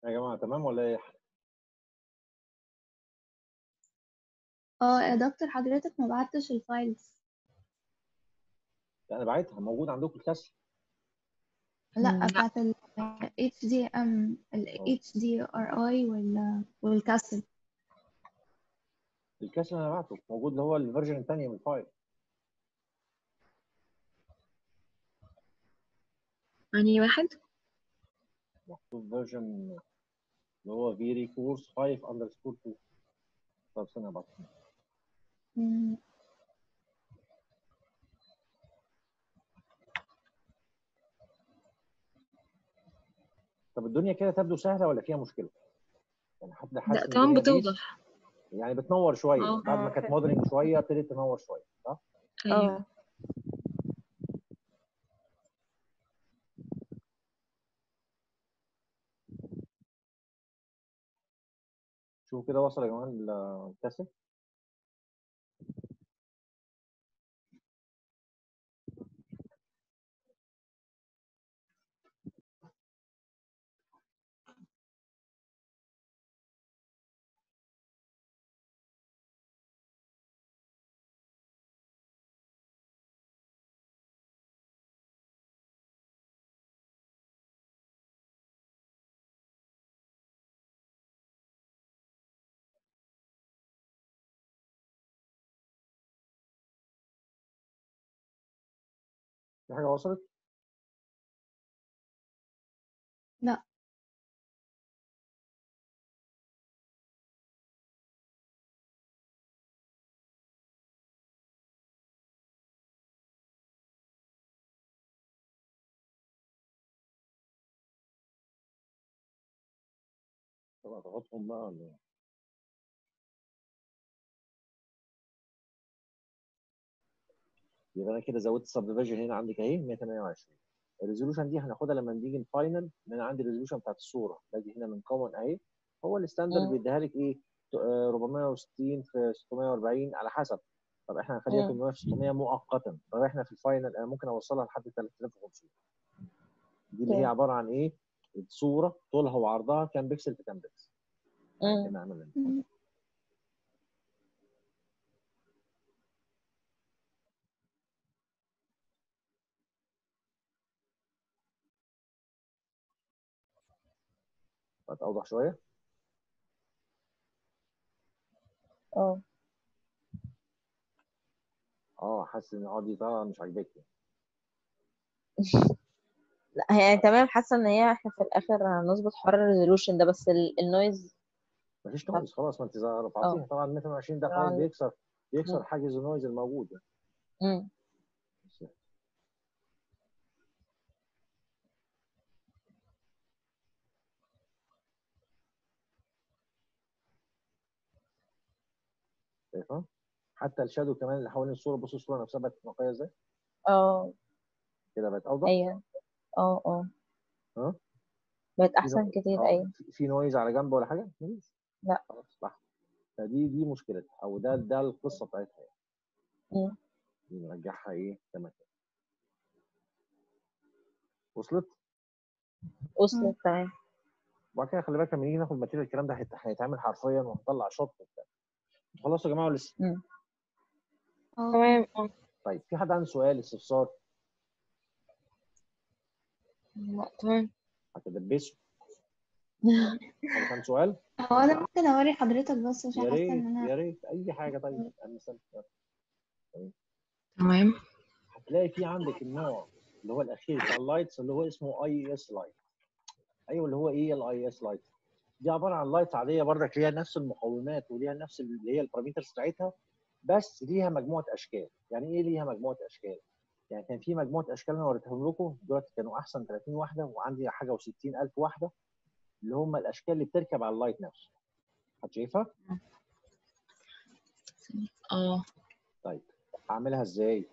يا جماعه تمام ولا ايه اه يا دكتور حضرتك ما بعتش الفايلز لا انا بعتها موجود عندكم الكسر لا مم. بتاعت ال HDM ال HDRI وال والكاسل الكسر انا بعته موجود اللي هو الفيرجن الثانيه من الفايل يعني واحد مكتوب فيرجن اللي هو فيري كورس 5 اندرسكور 2 طب استنى بعته مم. طب الدنيا كده تبدو سهله ولا فيها مشكله؟ يعني حد حاسس لا إن تمام الدنيا بيس؟ بتوضح يعني بتنور شويه اه. بعد ما اه، كانت فعلا. مودرنج شويه ابتدت تنور شويه صح؟ ايوه اه شوفوا كده وصل يا جماعه الكاسه في حاجه وصلت؟ لا طب اضغطهم بقى ولا إيه؟ يبقى انا كده زودت السب ديفيجن هنا عندك اهي 128 الريزولوشن دي هناخدها لما نيجي الفاينل ان انا عندي الريزولوشن بتاعت الصوره باجي هنا من كومن اهي هو الستاندرد مم. بيديها لك ايه ت- آه، 460 في 640 على حسب طب احنا هنخليها مم. 800 في 600 مؤقتا طب احنا في الفاينل انا ممكن اوصلها لحد 3500 دي اللي هي اوكي. عباره عن ايه الصوره طولها وعرضها كام بكسل في كام بكسل يعني مم. كده نعمل مم. بقت اوضح شويه اه اه حاسس ان اه دي طبعا مش عاجباكي لا هي يعني تمام حاسه ان هي احنا في الاخر هنظبط حوار الريزولوشن ده بس ال- النويز مفيش نويز خلاص ما انت رفعتيها اه طبعا 128 ده خلاص طبعا بيكسر بيكسر مم. حاجز النويز الموجود يعني. مم. شايفها حتى الشادو كمان اللي حوالين الصوره بص الصوره نفسها بقت نقيه ازاي اه كده بقت اوضح ايوه اه اه ها بقت في احسن نو... كتير اه ايوه في- في نويز على جنب ولا حاجه مفيش لا خلاص صح فدي دي مشكلتها او ده ده القصه بتاعتها يعني مم. دي نرجعها ايه كما كان وصلت مم. وصلت تمام وبعد كده خلي بالك لما نيجي ناخد ماتيريال الكلام ده هيت- هيتعمل حرفيا وهنطلع شوت وبتاع خلاص يا جماعه ولا لسه مم. اه تمام اه طيب في حد عنده سؤال استفسار لا تمام هتدبسه حد عنده سؤال هو انا ممكن اوري حضرتك بس عشان يا حاسه ريت ان انا يا ريت اي حاجه طيب انا سامع تمام هتلاقي في عندك النوع اللي هو الاخير بتاع اللايتس اللي هو اسمه اي اس لايت ايوه اللي هو ايه الاي اس لايت دي عباره عن لايت عاديه برضك ليها نفس المقومات وليها نفس اللي هي البارامترز بتاعتها بس ليها مجموعه اشكال يعني ايه ليها مجموعه اشكال يعني كان في مجموعه اشكال انا وريتهم لكم دلوقتي كانوا احسن 30 واحده وعندي حاجه و60 الف واحده اللي هم الاشكال اللي بتركب على اللايت نفسه هتشايفها اه طيب اعملها ازاي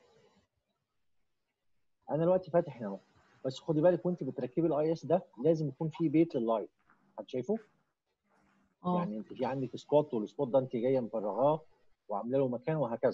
انا دلوقتي فاتح هنا اهو بس خدي بالك وانت بتركبي الاي اس ده لازم يكون في بيت لللايت هتشايفه اه يعني انت في عندك سبوت والسبوت ده انت جايه مفرغاه وعامله له مكان وهكذا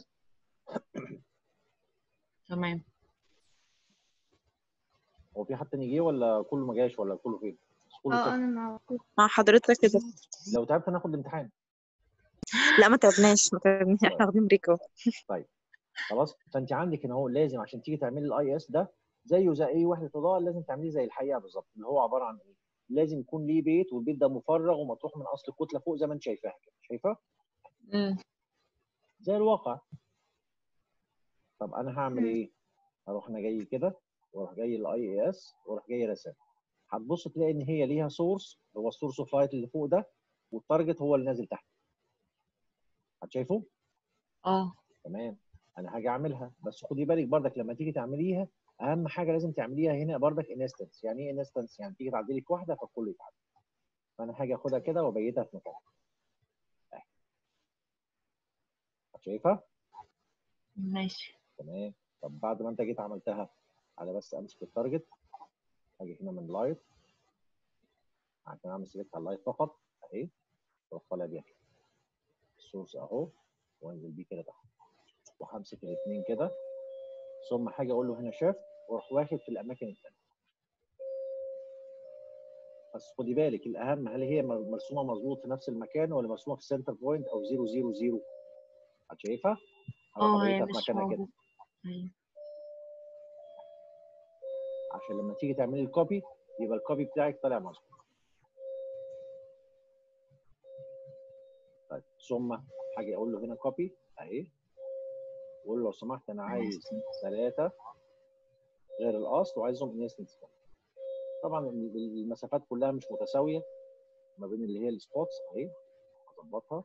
تمام هو في حد تاني جه ولا كله ما جاش ولا كله فين؟ بس طول اه السكشن انا موجود مع حضرتك كده لو تعبت ناخد الامتحان لا ما تعبناش ما تعبناش احنا واخدين بريك اهو خلاص فانت عندك ان هو لازم عشان تيجي تعملي الاي اس ده زيه زي اي وحده اضاءه لازم تعمليه زي الحقيقه بالظبط اللي هو عباره عن ايه؟ لازم يكون ليه بيت والبيت ده مفرغ ومطروح من اصل الكتله فوق زي ما انت شايفاها كده شايفه؟ مم. زي الواقع طب انا هعمل مم. ايه؟ هروح انا جاي كده واروح جاي الاي اي اس واروح جاي راسم هتبص تلاقي ان هي ليها سورس هو السورس اوف لايت اللي فوق ده والتارجت هو اللي نازل تحت هتشايفه؟ اه تمام انا هاجي اعملها بس خدي بالك بردك لما تيجي تعمليها اهم حاجه لازم تعمليها هنا بردك انستنس يعني ايه انستنس يعني تيجي تعدلي لك واحده فالكل يتعدل فانا هاجي اخدها كده وابيتها في مكانها أهي. شايفها ماشي تمام طب بعد ما انت جيت عملتها على بس امسك التارجت اجي هنا من لايت عشان اعمل سيلكت على اللايت فقط اهي واروح طالع بيها كده. السورس اهو وانزل بيه كده تحت وهمسك الاثنين كده ثم حاجه اقول له هنا شيفت واروح واخد في الاماكن الثانيه بس خدي بالك الاهم هل هي مرسومه مظبوط في نفس المكان ولا مرسومه في السنتر بوينت او 0 0 0 شايفها؟ هروح اه هي أبيتها في مش مكانها كده موجودة أيوة. عشان لما تيجي تعملي الكوبي يبقى الكوبي بتاعك طالع مظبوط طيب ثم حاجه اقول له هنا كوبي اهي واقول له لو سمحت انا عايز ثلاثه غير الاصل وعايزهم انستنس طبعا المسافات كلها مش متساويه ما بين اللي هي السبوتس اهي هظبطها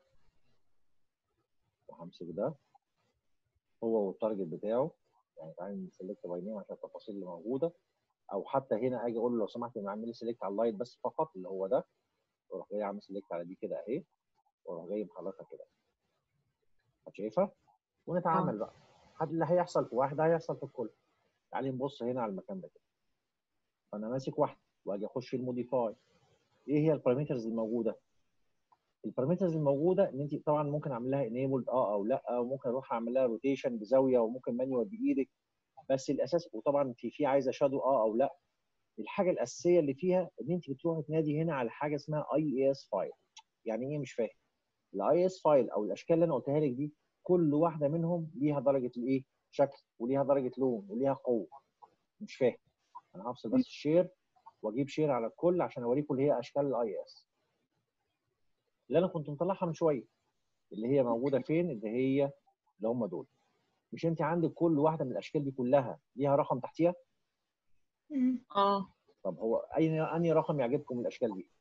وهمسك ده هو والتارجت بتاعه يعني تعالى نسلكت باي نيم عشان التفاصيل اللي موجوده او حتى هنا اجي اقول له لو سمحت اعمل لي سيلكت على اللايت بس فقط اللي هو ده واروح جاي عامل سيلكت على دي كده اهي واروح جاي محركها كده شايفها ونتعامل بقى حد اللي هيحصل في واحد هيحصل في الكل تعالي نبص هنا على المكان ده كده فانا ماسك واحده واجي اخش الموديفاي ايه هي البارامترز الموجوده البارامترز الموجوده ان انت طبعا ممكن اعمل لها انيبلد اه او لا وممكن اروح اعمل لها روتيشن بزاويه وممكن مانيوال بايدك بس الاساس وطبعا في في عايزه شادو اه او لا الحاجه الاساسيه اللي فيها ان انت بتروحي تنادي هنا على حاجه اسمها اي اي اس فايل يعني ايه مش فاهم الاي اس فايل او الاشكال اللي انا قلتها لك دي كل واحده منهم ليها درجه الايه شكل وليها درجه لون وليها قوه مش فاهم انا هفصل بس الشير واجيب شير على الكل عشان اوريكم اللي هي اشكال الاي اس اللي انا كنت مطلعها من شويه اللي هي موجوده فين اللي هي اللي هم دول مش انت عندك كل واحده من الاشكال دي كلها ليها رقم تحتيها مم. اه طب هو اي انهي رقم يعجبكم من الاشكال دي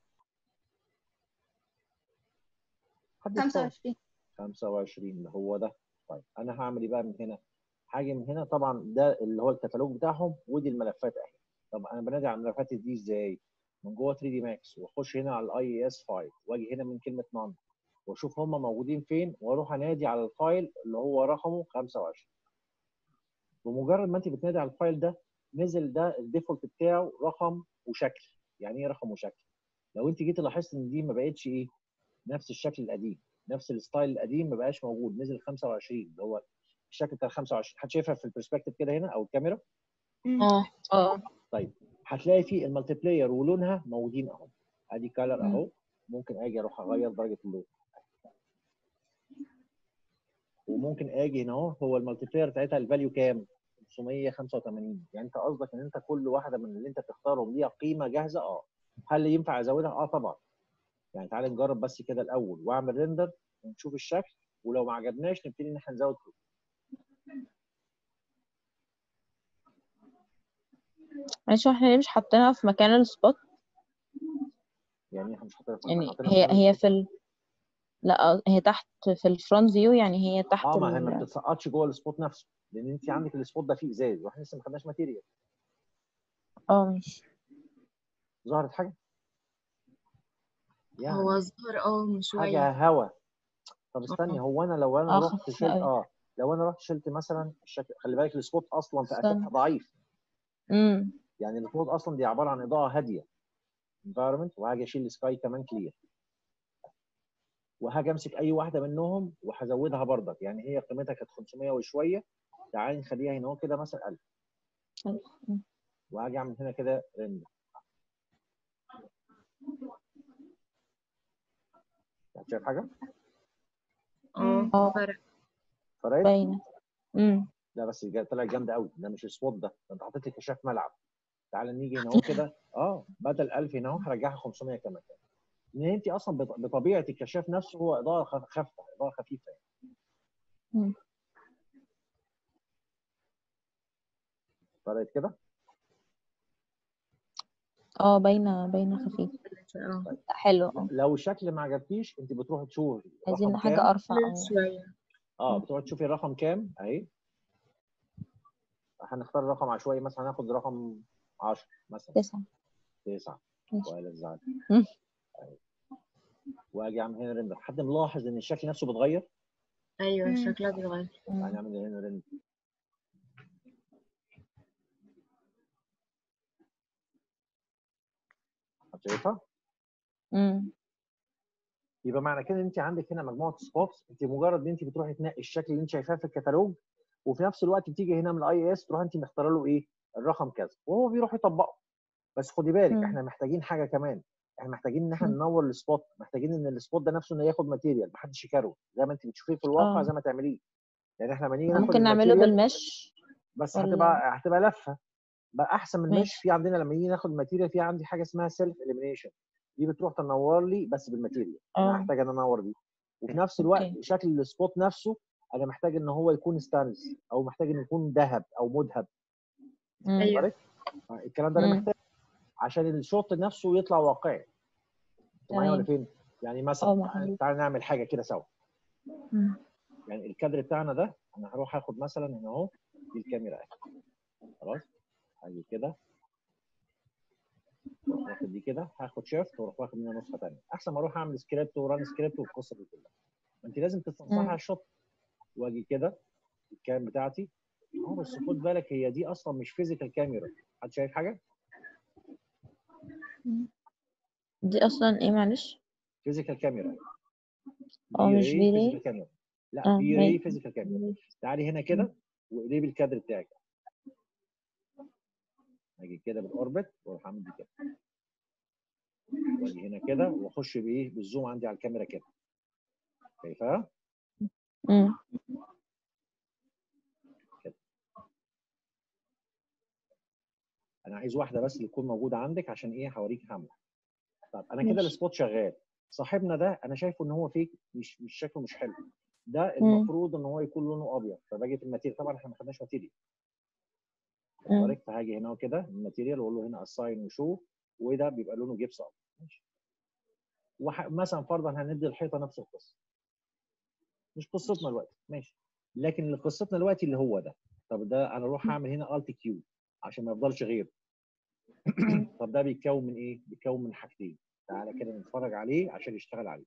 حد يختار. 25 25 اللي هو ده طيب انا هعمل ايه بقى من هنا حاجه من هنا طبعا ده اللي هو الكتالوج بتاعهم ودي الملفات اهي طب انا بنادي على الملفات دي ازاي من جوه 3 دي ماكس واخش هنا على الاي اس فايل واجي هنا من كلمه نون واشوف هم موجودين فين واروح انادي على الفايل اللي هو رقمه 25 بمجرد ما انت بتنادي على الفايل ده نزل ده الديفولت بتاعه رقم وشكل يعني ايه رقم وشكل لو انت جيت لاحظت ان دي ما بقتش ايه نفس الشكل القديم نفس الستايل القديم ما بقاش موجود نزل 25 اللي هو الشكل بتاع 25 حد شايفها في البرسبكتيف كده هنا او الكاميرا مم. اه اه طيب هتلاقي في المالتي بلاير ولونها موجودين اهو ادي كالر اهو ممكن اجي اروح اغير درجه اللون وممكن اجي هنا اهو هو المالتي بلاير بتاعتها الفاليو كام 585 يعني انت قصدك ان انت كل واحده من اللي انت تختارهم ليها قيمه جاهزه اه هل ينفع ازودها اه طبعا يعني تعالى نجرب بس كده الاول واعمل ريندر ونشوف الشكل ولو ما عجبناش نبتدي ان احنا نزود فلوس معلش احنا ليه مش حاطينها في مكان السبوت يعني احنا مش حاطينها في- يعني حاطينها هي في هي في ال... لا هي تحت في الفرونت فيو يعني هي تحت اه ما هي ما ال... بتتسقطش جوه السبوت نفسه لان انت عندك السبوت ده فيه ازاز واحنا لسه ما خدناش ماتيريال اه ماشي ظهرت حاجه يعني هو ظهر اه من شوية حاجه هوا طب استني هو انا لو انا اه رحت خفيفة شلت قوي. اه لو انا رحت شلت مثلا الشكل خلي بالك السبوت اصلا في استنى. اساسها ضعيف امم يعني السبوت اصلا دي عباره عن اضاءه هاديه environment وهاجي اشيل السكاي كمان كلير وهاجي امسك اي واحده منهم وهزودها برضك يعني هي قيمتها كانت 500 وشويه تعالي نخليها هنا اهو كده مثلا 1000 ألف. مم. وهاجي اعمل هنا كده ريندر شايف حاجه اه اه فرق فرقت باينة امم لا بس جا- طلع جامده قوي ده مش سبوت ده ده انت حطيت لي كشاف ملعب تعال نيجي هنا اهو كده اه بدل 1000 هنا اهو هرجعها 500 كمان ان انت اصلا بط- بطبيعه الكشاف نفسه هو اضاءه خف- خافته اضاءه خفيفه يعني مم. فرقت كده اه باينة باينة خفيف اه حلو اه لو الشكل ما عجبكيش انت بتروحي تشوفي عايزين رقم حاجة كام أرفع اه شوية اه بتروحي تشوفي الرقم كام اهي هنختار رقم عشوائي مثلا هناخد رقم 10 مثلا تسعة 9 ماشي ولا الزعل مم. واجي اعمل هنا ريندر حد ملاحظ ان الشكل نفسه بيتغير ايوه مم. شكلها بيتغير مم. يعني اعمل هنا ريندر شايفها مم. يبقى معنى كده ان انت عندك هنا مجموعه سبوتس انت مجرد ان انت بتروحي تنقي الشكل اللي انت شايفاه في الكتالوج وفي نفس الوقت بتيجي هنا من الاي اس تروح انت مختاره له ايه الرقم كذا وهو بيروح يطبقه بس خدي بالك مم. احنا محتاجين حاجه كمان احنا محتاجين ان احنا مم. ننور السبوت محتاجين ان السبوت ده نفسه انه ياخد ماتيريال محدش يكره زي ما انت بتشوفيه في الواقع اه زي ما تعمليه يعني احنا لما نيجي ناخد ممكن نعمله الماتيريال بالمش بس ولا هتبقى هتبقى لفه بقى احسن من المش ماشي في عندنا لما نيجي ناخد ماتيريال في عندي حاجه اسمها سيلف اليمينيشن دي بتروح تنور لي بس بالماتيريال انا اه هحتاج ان انور دي وفي نفس الوقت اوكي شكل السبوت نفسه انا محتاج ان هو يكون ستانلس او محتاج انه يكون ذهب او مذهب مم. ايوه بالك الكلام ده انا مم. محتاج عشان الشوط نفسه يطلع واقعي انتوا معايا ولا تمام فين يعني اه مثلا معاك تعالى نعمل حاجه كده سوا مم. يعني الكادر بتاعنا ده انا هروح اخد مثلا هنا اهو دي الكاميرا اهي خلاص هاجي كده واروح واخد دي كده هاخد شيفت واروح واخد منها نسخه ثانيه احسن ما اروح اعمل سكريبت وران سكريبت والقصه دي كلها ما انت لازم تستنصحي على مم. الشوت واجي كده الكام بتاعتي اه بس خد بالك هي دي اصلا مش فيزيكال كاميرا حد شايف حاجه مم. دي اصلا ايه معلش فيزيكال كاميرا اه بي مش راي في فيزيكال ري كاميرا لا اه بي راي ماشي فيزيكال كاميرا تعالي هنا كده وقلبي الكادر بتاعك اجي كده بالاوربت واروح اعمل دي كده واجي هنا كده واخش بايه بالزوم عندي على الكاميرا كده شايفها مم. كده انا عايز واحده بس اللي تكون موجوده عندك عشان ايه هوريك هعمل طب انا كده ماشي السبوت شغال صاحبنا ده انا شايفه ان هو فيك مش مش شكله مش حلو ده مم. المفروض ان هو يكون لونه ابيض فباجي في الماتيريال طبعا احنا ما خدناش ماتيريال مم. بالك فهاجي هنا كده الماتيريال واقول له هنا اساين وشو وده بيبقى لونه جبس ابيض ماشي وح... مثلا فرضا هندي الحيطه نفس القصه مش قصتنا دلوقتي ماشي لكن اللي قصتنا دلوقتي اللي هو ده طب ده انا اروح اعمل هنا الت كيو عشان ما يفضلش غير مم. طب ده بيتكون من ايه؟ بيتكون من حاجتين تعالى كده نتفرج عليه عشان يشتغل عليه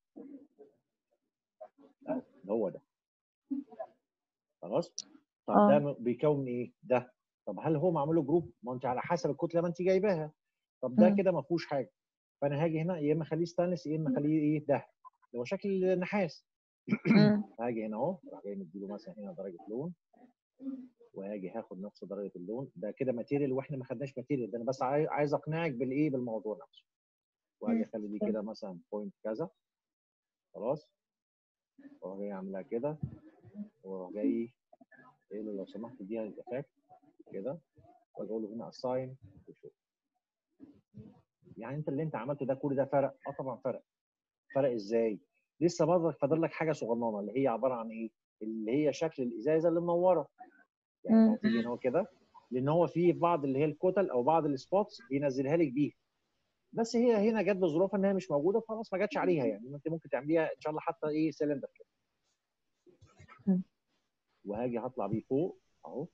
ده اللي هو ده خلاص طب ده اه م- بيكون من ايه؟ ده طب هل هو معمول له جروب؟ ما انت على حسب الكتله ما انت جايباها طب ده مم. كده ما فيهوش حاجه فانا هاجي هنا يا اما اخليه ستانلس يا اما اخليه ايه ده اللي هو شكل نحاس مم. هاجي هنا اهو راح جاي مديله مثلا هنا درجه لون وهاجي هاخد نفس درجه اللون ده كده ماتيريال واحنا ما خدناش ماتيريال ده انا بس عاي- عايز اقنعك بالايه بالموضوع نفسه وهاجي مم. اخلي دي كده مثلا بوينت كذا خلاص واروح جاي اعملها كده واروح جاي قايل له لو سمحت اديها الايفكت كده واجي اقول له هنا اساين وشوف يعني انت اللي انت عملته ده كل ده فرق اه طبعا فرق فرق ازاي لسه برضك فاضل لك حاجه صغننه اللي هي عباره عن ايه اللي هي شكل الازازه اللي منوره يعني مم. انت هتيجي هنا كده لان هو في بعض اللي هي الكتل او بعض السبوتس بينزلها لك بيها بس هي هنا جت بظروف ان هي مش موجوده خلاص ما جاتش عليها يعني انت ممكن تعمليها ان شاء الله حتى ايه سلندر كده مم. وهاجي هطلع بيه فوق اهو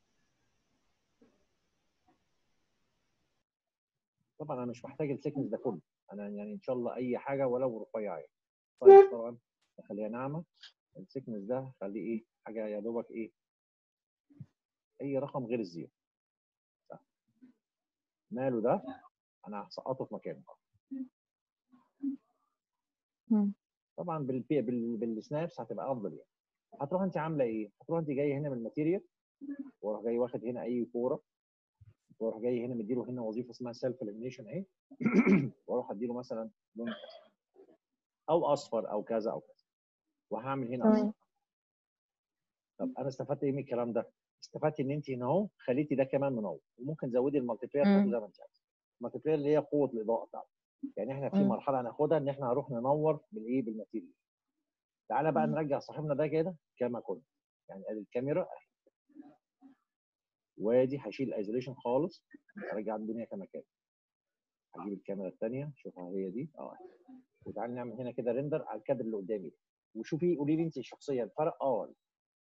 طبعا انا مش محتاج الثيكنس ده كله انا يعني ان شاء الله اي حاجه ولو رفيعه يعني طيب طبعا اخليها ناعمه الثيكنس ده خليه ايه حاجه يا دوبك ايه اي رقم غير الزيرو صح. ماله ده انا هسقطه في مكانه مم. طبعا بال بال بالسنابس هتبقى افضل يعني هتروح انت عامله ايه؟ هتروح انت جايه هنا من الماتيريال واروح جاي واخد هنا اي كوره واروح جاي هنا مديله هنا وظيفه اسمها سيلف اليمينيشن اهي واروح اديله مثلا لون كذا او اصفر او كذا او كذا وهعمل هنا تمام. اصفر طب انا استفدت ايه من الكلام ده؟ استفدت ان انت هنا اهو خليتي ده كمان منور وممكن تزودي المالتي بلاير بتاعته مم. زي ما انت عايزه المالتي بلاير اللي هي قوه الاضاءه بتاعته يعني احنا في مم. مرحله هناخدها ان احنا هنروح ننور بالايه بالماتيريال تعالى بقى مم. نرجع صاحبنا ده كده كما كنا يعني ادي الكاميرا اهي وادي هشيل الايزوليشن خالص ارجع الدنيا كما كانت هجيب الكاميرا الثانيه شوفها هي دي اه أهي. وتعالى نعمل هنا كده ريندر على الكادر اللي قدامي ده وشوفي قولي لي انت شخصيا الفرق اه ولا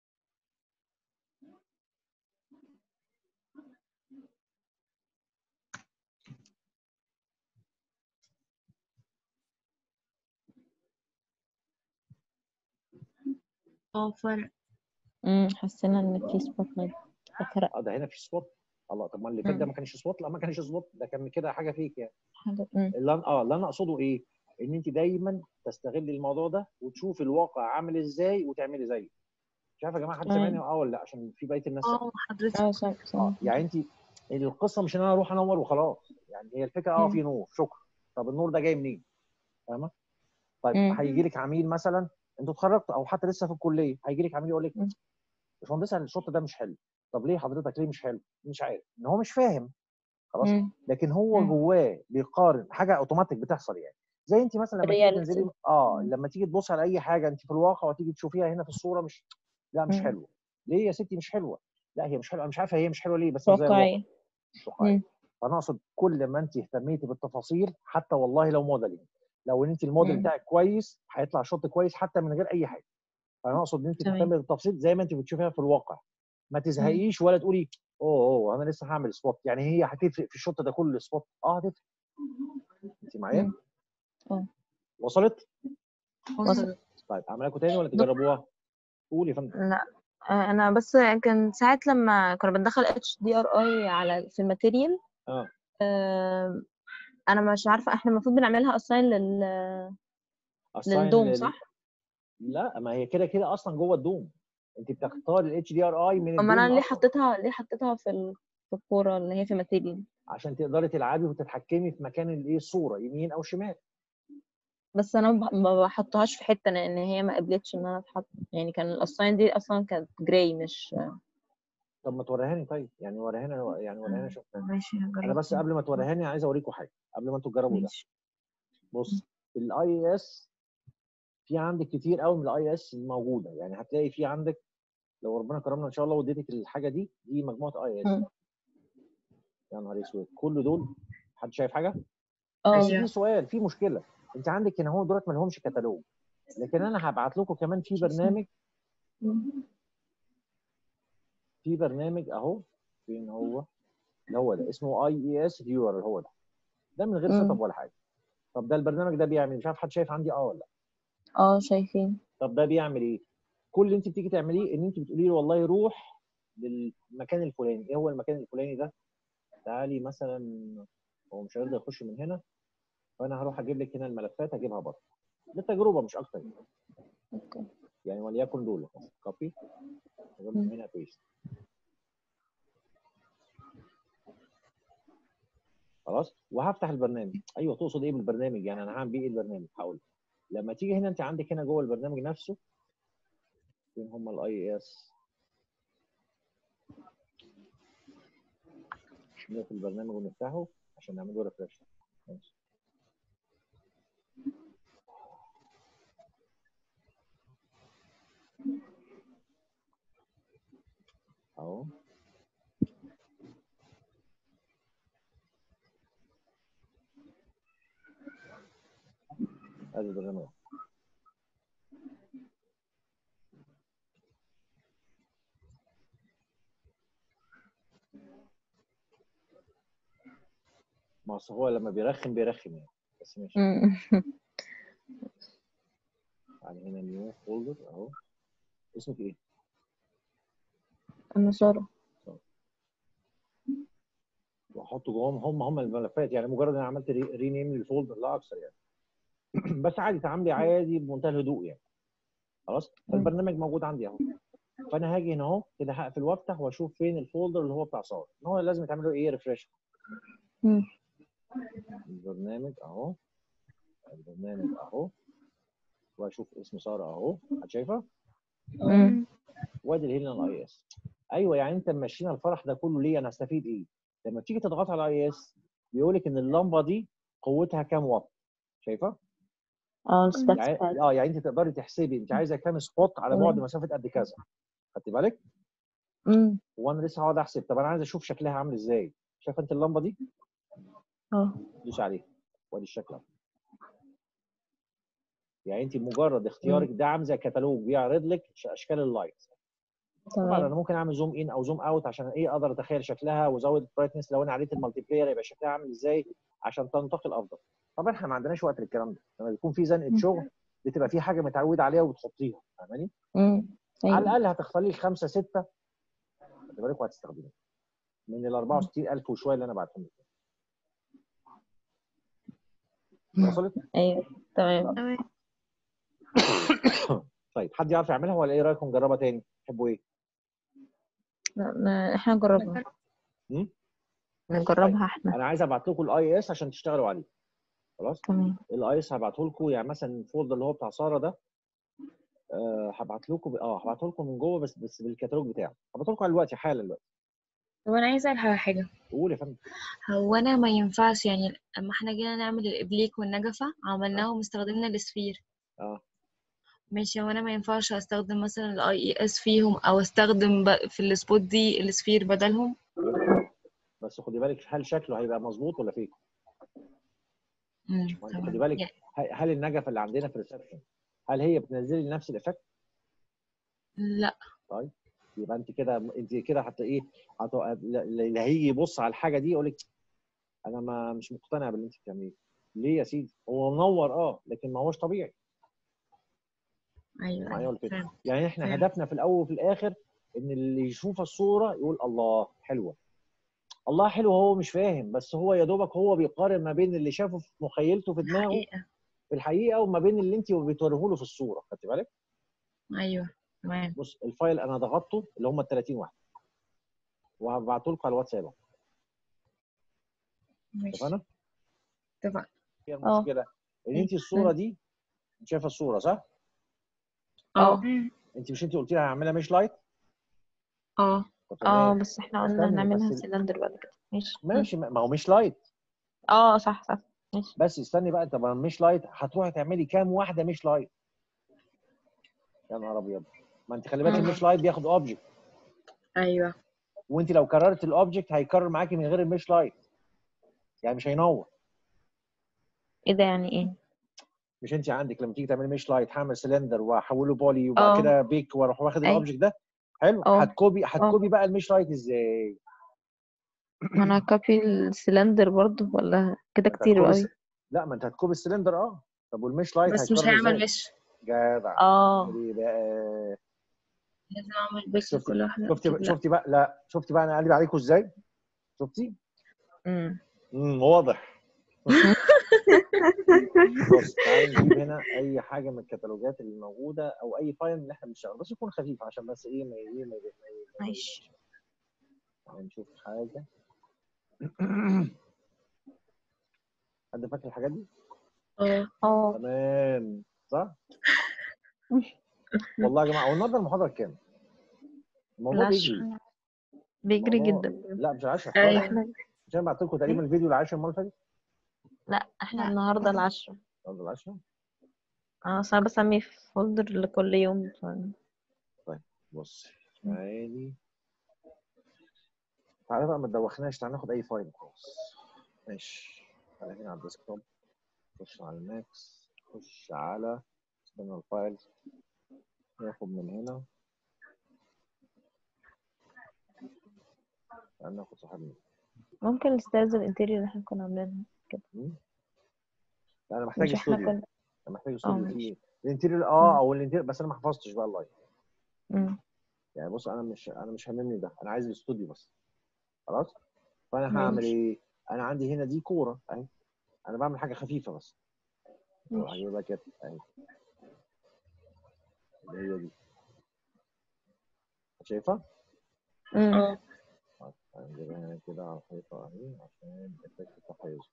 اه فرق امم حسينا ان في سبوت لايت فرق اه ده هنا في سبوت الله طب ما اللي فات ده مم. ما كانش سبوت لا ما كانش سبوت ده كان كده حاجه فيك يعني حاجه امم اللي أنا- اه اللي انا اقصده ايه؟ ان انت دايما تستغلي الموضوع ده وتشوفي الواقع عامل ازاي وتعملي زيه. مش عارف يا جماعه حد تمام. سامعني اه ولا لا عشان في بقيه الناس اه حضرتك اه صح اه صح يعني انت القصه مش ان انا اروح انور وخلاص يعني هي الفكره اه مم. في نور شكرا طب النور ده جاي منين؟ فاهمه؟ طيب مم. هيجي لك عميل مثلا انتوا اتخرجتوا او حتى لسه في الكليه هيجي لك عميل يقول لك مم. باشمهندس الشوط ده مش حلو طب ليه حضرتك ليه مش حلو؟ مش عارف ان هو مش فاهم خلاص مم. لكن هو مم. جواه بيقارن حاجه اوتوماتيك بتحصل يعني زي انت مثلا لما تيجي Reality. تنزلي اه مم. لما تيجي تبص على اي حاجه انت في الواقع وتيجي تشوفيها هنا في الصوره مش لا مش مم. حلوه ليه يا ستي مش حلوه لا هي مش حلوه أنا مش عارفه هي مش حلوه ليه بس مش زي الواقع واقعية مش واقعيه مم. فانا اقصد كل ما انت اهتميتي بالتفاصيل حتى والله لو موديلنج لو ان انت الموديل مم. بتاعك كويس هيطلع شوط كويس حتى من غير اي حاجه فانا اقصد ان انت تمام. تهتمي بالتفاصيل زي ما انت بتشوفيها في الواقع ما تزهقيش ولا تقولي اوه اوه انا لسه هعمل سبوت يعني هي هتفرق في الشوط ده كله سبوت اه هتفرق انت معايا مم. اه وصلت وصل طيب اعمل لكم تاني ولا تجربوها قولي يا فندم لا آه، انا بس كان ساعات لما كنا بندخل اتش دي ار اي على في الماتيريال اه آه، انا مش عارفه احنا المفروض بنعملها اساين لل assign للدوم لل- صح لا ما هي كده كده اصلا جوه الدوم انت بتختاري الاتش دي ار اي من اما الدوم انا ليه أصلاً حطيتها ليه حطيتها في ال... في الكوره اللي هي في ماتيريال عشان تقدري تلعبي وتتحكمي في مكان الايه الصوره يمين او شمال بس انا ب- ما بحطهاش في حته لان هي ما قبلتش ان انا اتحط يعني كان الاساين دي اصلا كانت جراي مش طب ما توريهاني طيب يعني وريهاني يعني وريهاني شوف ماشي انا بس قبل ما توريهاني عايز اوريكم حاجه قبل ما انتوا تجربوا ده ماشي بص الاي اس في عندك كتير قوي من الاي اس الموجوده يعني هتلاقي في عندك لو ربنا كرمنا ان شاء الله واديتك الحاجه دي دي مجموعه اي اس مم. يا نهار اسود كل دول حد شايف حاجه؟ اه بس أيوة. في سؤال في مشكله انت عندك هنا هو دولت ما لهمش كتالوج لكن انا هبعت لكم كمان في برنامج في برنامج اهو فين هو اللي هو ده اسمه اي اي اس فيور هو ده ده من غير مم. سيت اب ولا حاجه طب ده البرنامج ده بيعمل مش عارف حد شايف عندي اه ولا لا اه شايفين طب ده بيعمل ايه كل اللي انت بتيجي تعمليه ان انت بتقولي له والله روح للمكان الفلاني ايه هو المكان الفلاني ده تعالي مثلا هو مش هيرضى يخش من هنا فانا هروح اجيب لك هنا الملفات اجيبها بره للتجربه مش اكتر يعني. اوكي يعني وليكن دول كوبي مم. هنا بيست خلاص وهفتح البرنامج ايوه تقصد ايه بالبرنامج يعني انا هعمل بيه ايه البرنامج هقول لما تيجي هنا انت عندك هنا جوه البرنامج نفسه فين هم الاي اس نقفل البرنامج ونفتحه عشان نعمله ريفرش ماشي اهو ادي البرنامج ما أصل هو لما بيرخم بيرخم يعني بس ماشي مم. يعني هنا نيو فولدر اهو اسمك ايه؟ انا ساره واحط جواهم هم هم الملفات يعني مجرد ان انا عملت رينيم للفولدر لا اكثر يعني بس عادي تعاملي عادي بمنتهى الهدوء يعني خلاص فالبرنامج موجود عندي اهو فانا هاجي هنا اهو كده هقفل وافتح واشوف فين الفولدر اللي هو بتاع ساره ان هو لازم يتعمل له ايه ريفرش مم. البرنامج اهو البرنامج اهو واشوف اسم ساره اهو شايفه مم. وادي هنا الاي اس ايوه يعني انت ماشيين الفرح ده كله ليه انا هستفيد ايه لما تيجي تضغط على الاي اس بيقول لك ان اللمبه دي قوتها كام واط شايفه اه السباكس يعني بتاعت اه يعني انت تقدري تحسبي انت عايزه كام سبوت على بعد مسافه قد كذا خدتي بالك مم. وانا لسه هقعد احسب طب انا عايز اشوف شكلها عامل ازاي شايفه انت اللمبه دي اه دوس عليها وادي الشكل اهو يعني انت مجرد اختيارك ده عامل زي كتالوج بيعرض لك ش- اشكال اللايت طبعا تمام انا ممكن اعمل زوم ان او زوم اوت عشان ايه اقدر اتخيل شكلها وازود البرايتنس لو انا عليت المالتي بلاير يبقى شكلها عامل ازاي عشان تنتقل افضل طبعا احنا ما عندناش وقت للكلام ده لما بيكون في زنقه شغل بتبقى في حاجه متعود عليها وبتحطيها فاهماني مم. على ايوه الاقل هتختاري الخمسه سته خدي بالك وهتستخدميها من ال 64000 وشويه اللي انا بعتهم لك وصلت؟ ايوه تمام تمام طيب حد يعرف يعملها ولا ايه رايكم نجربها تاني؟ تحبوا ايه؟ لا، لا، احنا نجربها مم؟ نجربها احنا انا عايز ابعت لكم الاي اس عشان تشتغلوا عليه خلاص؟ تمام الاي اس هبعته لكم يعني مثلا الفولدر اللي هو بتاع ساره ده آه، هبعت لكم ب- اه هبعته لكم من جوه بس بس بالكتالوج بتاعه هبعته لكم على دلوقتي حالا دلوقتي طب انا عايزه اسال على حاجه قول يا فندم هو انا ما ينفعش يعني اما احنا جينا نعمل الابليك والنجفه عملناهم استخدمنا السفير اه ماشي هو انا ما ينفعش استخدم مثلا الاي اي اس فيهم او استخدم ب- في السبوت دي السفير بدلهم بس خدي بالك هل شكله هيبقى مظبوط ولا فيك؟ مم، ما انت تمام خدي بالك يعني- ه- هل النجفه اللي عندنا في الريسبشن هل هي بتنزل لي نفس الايفكت؟ لا طيب يبقى انت كده انت كده حتى ايه هت- اللي هيجي يبص على الحاجه دي يقول لك انا ما مش مقتنع باللي انت بتعمليه ليه يا سيدي هو منور اه لكن ما هوش طبيعي ايوه معايا ايوه ولا كده فهمت يعني احنا فهمت. هدفنا في الاول وفي الاخر ان اللي يشوف الصوره يقول الله حلوه الله حلو هو مش فاهم بس هو يا دوبك هو بيقارن ما بين اللي شافه في مخيلته في دماغه حقيقه في الحقيقه وما بين اللي انت بتوريه له في الصوره خدت بالك ايوه تمام بص الفايل انا ضغطته اللي هم ال 30 واحد وهبعته لكم على الواتساب أهو. ماشي اتفقنا؟ اتفقنا هي اه. المشكله ان انت الصوره دي انت شايفه الصوره صح؟ اه مم. انت مش انت قلت لي هعملها مش لايت؟ اه طب اه تمام. بس احنا قلنا استني هنعملها بس- سيلندر بعد كده ماشي ماشي ما هو مش لايت اه صح صح ماشي بس استني بقى طب مش لايت هتروحي تعملي كام واحده مش لايت؟ يا نهار ابيض ما انت خلي بالك مم. المش لايت بياخد اوبجكت ايوه وانت لو كررت الاوبجكت هيكرر معاكي من غير المش لايت يعني مش هينور ايه ده يعني ايه مش انت عندك لما تيجي تعملي مش لايت هعمل سلندر واحوله بولي وبعد اه. كده بيك واروح واخد أيوة. الاوبجكت ده حلو اه. هتكوبي هتكوبي بقى المش لايت ازاي؟ ما انا كوبي السيلندر برضو ولا كده انت كتير هتكوبي قوي الس- لا ما انت هتكوبي السلندر اه طب والمش لايت بس مش هيكرر هيعمل ازاي؟ مش جدع اه ايه بقى لازم اعمل بيك شفتي لكل واحده شفتي أكيد لا. شفتي بقى لا شفتي بقى انا قلبي عليكم ازاي؟ شفتي؟ امم امم واضح بص تعالى نجيب هنا اي حاجه من الكتالوجات اللي موجوده او اي فايل اللي احنا بنشتغل بس يكون خفيف عشان بس ايه ما ايه ما ما- ما- ماشي تعالى نشوف حاجه حد فاكر الحاجات دي؟ اه اه تمام صح؟ والله يا جماعه هو النهارده المحاضره كام؟ الموضوع بيجري العشرة بيجري الموضوع- جدا لا مش 10 أيوة. احنا عشان بعت لكم تقريبا الفيديو العاشر المره اللي فاتت لا احنا لا. النهارده العشرة النهارده العاشر اه اصل انا بسمي في فولدر لكل يوم ف... بص تعالي تعالى بقى ما تدوخناش تعالى ناخد اي فايل خلاص ماشي تعالى هنا على الديسكتوب خش على الماكس خش على استنى الفايل ناخد من هنا تعالى ناخد صاحبنا ممكن الستايلز الانتيريور اللي احنا كنا عاملينها لا انا محتاج مش احنا استوديو كنا انا محتاج استوديو ماشي. فيه الانتيريور اه مم. او الانتيريور بس انا ما حفظتش بقى اللايف مم. يعني بص انا مش انا مش هاممني ده انا عايز الاستوديو بس خلاص فانا ماشي. هعمل ايه انا عندي هنا دي كوره اهي انا بعمل حاجه خفيفه بس ماشي. هجيبها كده اهي اللي هي دي شايفها؟ مم. اه هنجيبها هنا كده على الحيطة اهي عشان الإفكت بتاعها يظهر.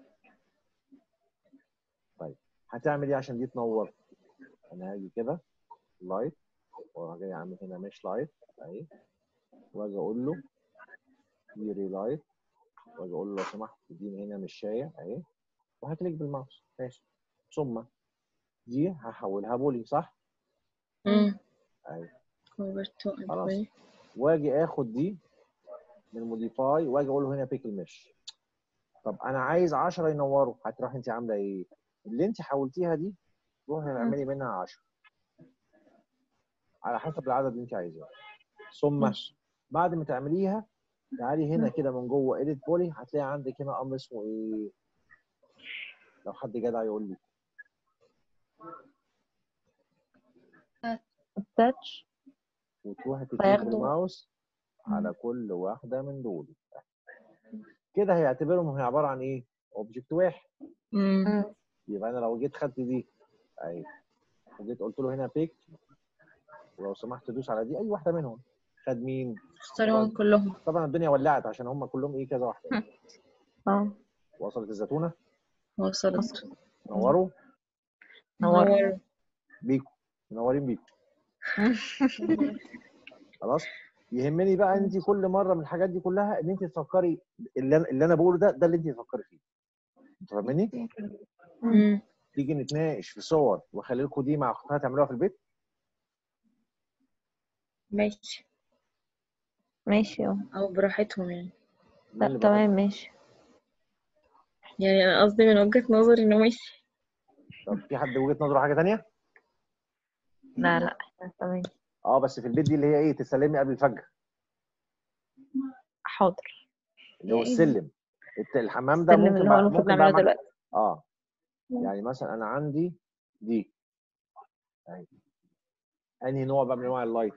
طيب هتعمل ايه عشان دي تنور؟ انا هاجي كده لايت واروح جاي عامل هنا مش لايت اهي واجي اقول له يري لايت واجي اقول له لو سمحت اديني هنا مشايه اهي وهكليك بالماوس ماشي ثم دي هحولها بولي صح؟ امم اهي over to خلاص. employee واجي اخد دي من موديفاي واجي اقول له هنا بيك المش طب انا عايز 10 ينوروا هتروح انت عامله ايه؟ اللي انت حولتيها دي روحي اعملي منها 10 على حسب العدد اللي انت عايزاه ثم ماشي بعد ما تعمليها تعالي هنا كده من جوه ايديت بولي هتلاقي عندك هنا امر اسمه ايه؟ لو حد جدع يقول لي attach وتروحي تكتبي فياخدوا- بالماوس على كل واحده من دول كده هيعتبرهم هي عباره عن ايه؟ اوبجكت واحد امم مم. يبقى انا لو جيت خدت دي اهي وجيت قلت له هنا بيك ولو سمحت دوس على دي اي واحده منهم خد مين؟ اختارهم كلهم طبعا الدنيا ولعت عشان هم كلهم ايه كذا واحده اه وصلت الزيتونه وصلت نوروا نور. نور بيكو منورين بيكو خلاص يهمني بقى انت كل مره من الحاجات دي كلها ان انت تفكري اللي انا اللي انا بقوله ده ده اللي انت تفكري فيه انت فاهماني؟ امم تيجي نتناقش في صور واخلي لكم دي مع اختها تعملوها في البيت ماشي ماشي اه او براحتهم يعني مين اللي لا بقى؟ تمام ماشي يعني انا قصدي من وجهة نظري انه ماشي طب في حد وجهه نظره حاجه ثانيه؟ لا لا احنا تمام اه بس في البيت دي اللي هي ايه تسلمي قبل الفجر حاضر اللي هو إيه دي؟ السلم الت- الحمام ده السلم ممكن اللي هو بقى المفروض ممكن بقى نعمله مع- دلوقتي اه يعني مثلا انا عندي دي اهي انهي نوع بقى من انواع اللايت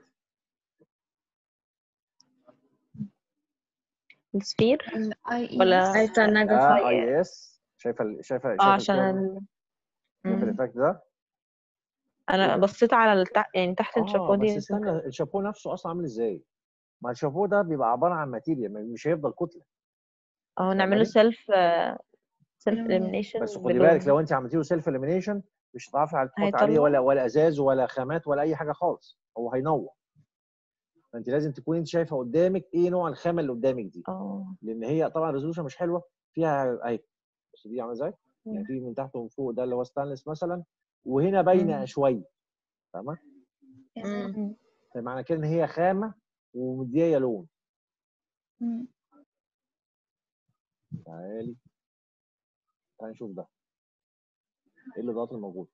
السفير ال IES ولا عايز بتاع اه النجفة اي اس شايفه ال- شايفه اه شايفه عشان الكيرف؟ ال... شايفه مم. الايفكت ده انا بصيت على التح... يعني تحت الشابو اه بس دي استنى الشابو نفسه اصلا عامل ازاي؟ ما الشابو ده بيبقى عباره عن ماتيريال مش هيفضل كتله اه نعمله فاهماني؟ سيلف سيلف لون. اليمينيشن بس خدي بالك لو انت عملتي له سيلف اليمينيشن مش هتعرفي تحط عليه هيطلع؟ ولا ولا ازاز ولا خامات ولا اي حاجه خالص هو هينور فانت لازم تكوني انت شايفه قدامك ايه نوع الخامه اللي قدامك دي اه لان هي طبعا الريزولوشن مش حلوه فيها اهي بس دي عامله ازاي؟ يعني مم. في من تحت ومن فوق ده اللي هو ستانلس مثلا وهنا باينه مم. شويه فاهمه؟ امم مم. فمعنى كده ان هي خامه ومديه لون مم. تعالي تعالي نشوف ده ايه الاضاءات الموجوده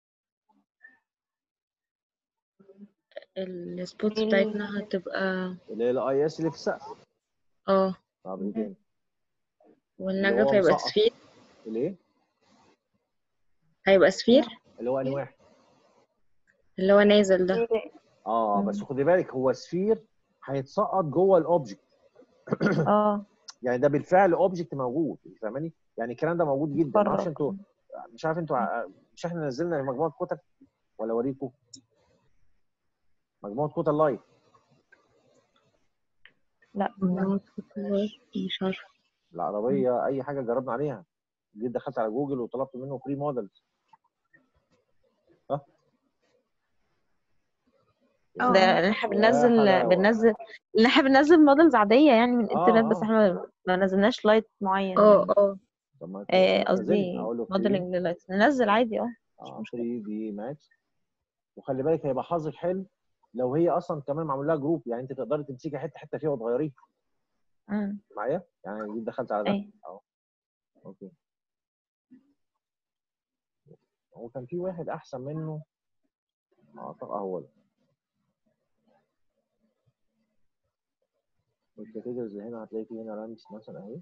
السبوت بتاعتنا هتبقى اللي هي الاي اس اللي في السقف اه طب ايه تاني؟ والنجف هو هيبقى مسقط. سفير الايه؟ هيبقى سفير اللي هو انهي واحد؟ اللي هو نازل ده اه مم. بس خدي بالك هو سفير هيتسقط جوه الاوبجكت اه يعني ده بالفعل اوبجكت موجود انت فاهماني؟ يعني الكلام ده موجود جدا ما اعرفش بره. انتوا مش عارف انتوا ع- مش احنا نزلنا مجموعه كتب ولا اوريكم مجموعه كتب لايف لا مش عارفة العربيه اي حاجه جربنا عليها جيت دخلت على جوجل وطلبت منه فري مودلز اه ده إن احنا بننزل حلاوة. بننزل ان احنا بننزل مودلز عاديه يعني من آه، الانترنت بس آه. احنا ما نزلناش لايت معين اه يعني. اه طب ما آه، ما تنزلي. قصدي هقول له free. موديلنج للايت ننزل عادي اه اه 3 دي ماكس وخلي بالك هيبقى حظك حلو لو هي اصلا كمان معمول لها جروب يعني انت تقدري تمسكي حته حته فيها وتغيريها مم. معايا يعني جيت دخلت على ده ايه اهو اوكي هو كان في واحد احسن منه اعتقد اهو ده الكاتيجوريز اللي هنا هتلاقي في هنا رامس مثلا اهي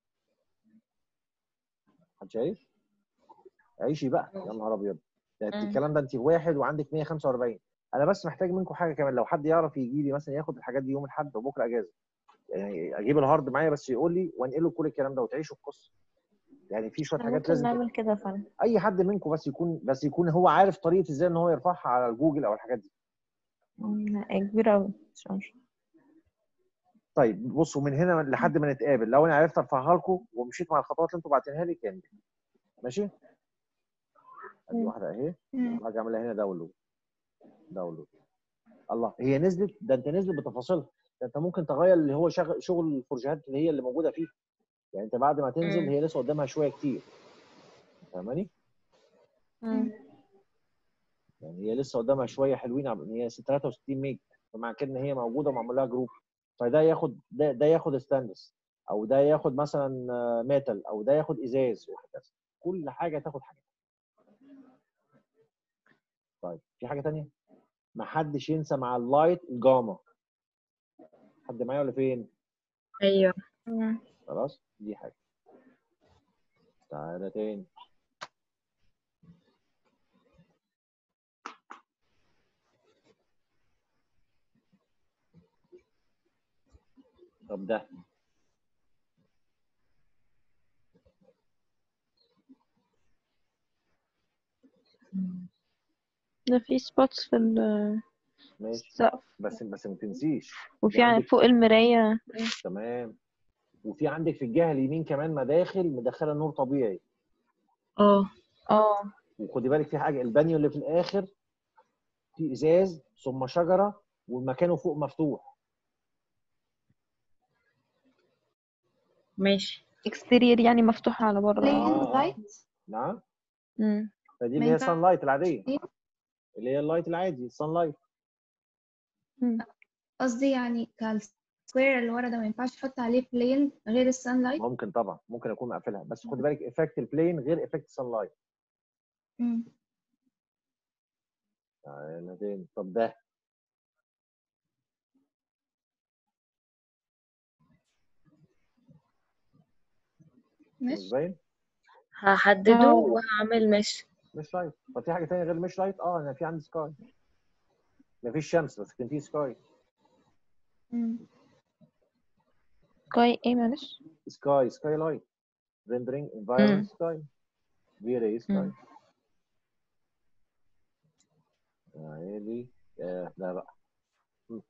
حد شايف؟ عيشي بقى يا نهار ابيض ده انت مم. الكلام ده انت واحد وعندك 145 انا بس محتاج منكم حاجه كمان لو حد يعرف يجي لي مثلا ياخد الحاجات دي يوم الاحد وبكره اجازه يعني اجيب الهارد معايا بس يقول لي وانقله كل الكلام ده وتعيشوا القصه يعني في شويه احنا حاجات ممكن لازم نعمل كده فعلا اي حد منكم بس يكون بس يكون هو عارف طريقه ازاي ان هو يرفعها على الجوجل او الحاجات دي مم، هي كبيرة أوي مش عارفة طيب بصوا من هنا لحد ما نتقابل لو انا عرفت ارفعها لكم ومشيت مع الخطوات اللي انتوا بعتينها لي كامل ماشي ادي مم. واحده اهي مم. هاجي اعملها هنا داونلود داونلود الله هي نزلت ده انت نزلت بتفاصيلها ده انت ممكن تغير اللي هو شغل شغل الفورجات اللي هي اللي موجوده فيه يعني انت بعد ما تنزل مم. هي لسه قدامها شويه كتير فاهماني مم. يعني هي لسه قدامها شويه حلوين عم- هي 63 ميجا فمع كده ان هي موجوده ومعمول لها جروب فده ياخد ده, ده ياخد ستانلس او ده ياخد مثلا آه، ميتال او ده ياخد ازاز وهكذا كل حاجه تاخد حاجه طيب في حاجه تانية ما حدش ينسى مع اللايت الجاما حد معايا ولا فين ايوه مم. خلاص دي حاجه تعالى تاني طب ده ده في سبوتس في ال- ماشي السقف بس بس ما تنسيش وفي في ع- عندك فوق المراية تمام وفي عندك في الجهه اليمين كمان مداخل مدخله نور طبيعي اه اه وخدي بالك في حاجه البانيو اللي في الاخر في ازاز ثم شجره ومكانه فوق مفتوح ماشي اكستيرير يعني مفتوح على بره بلين آه. لايت نعم مم. فدي ما اللي هي ينفعش السان لايت العاديه إيه؟ اللي هي اللايت العادي السان لايت مم. قصدي يعني كالسكوير اللي ورا ده ما ينفعش احط عليه بلين غير السان لايت ممكن طبعا ممكن اكون مقفلها بس خدي بالك افكت البلين غير افكت السان لايت مم. تعالى تاني طب ده مش ماشي باين هحدده اه وهعمل مش مش لايت طب في حاجه تانية غير مش لايت اه انا في عندي سكاي مفيش شمس بس كان في سكاي مم. سكاي ايه معلش سكاي سكاي لايت rendering environment مم. sky V-ray sky مم. عادي آه لا بقى مم.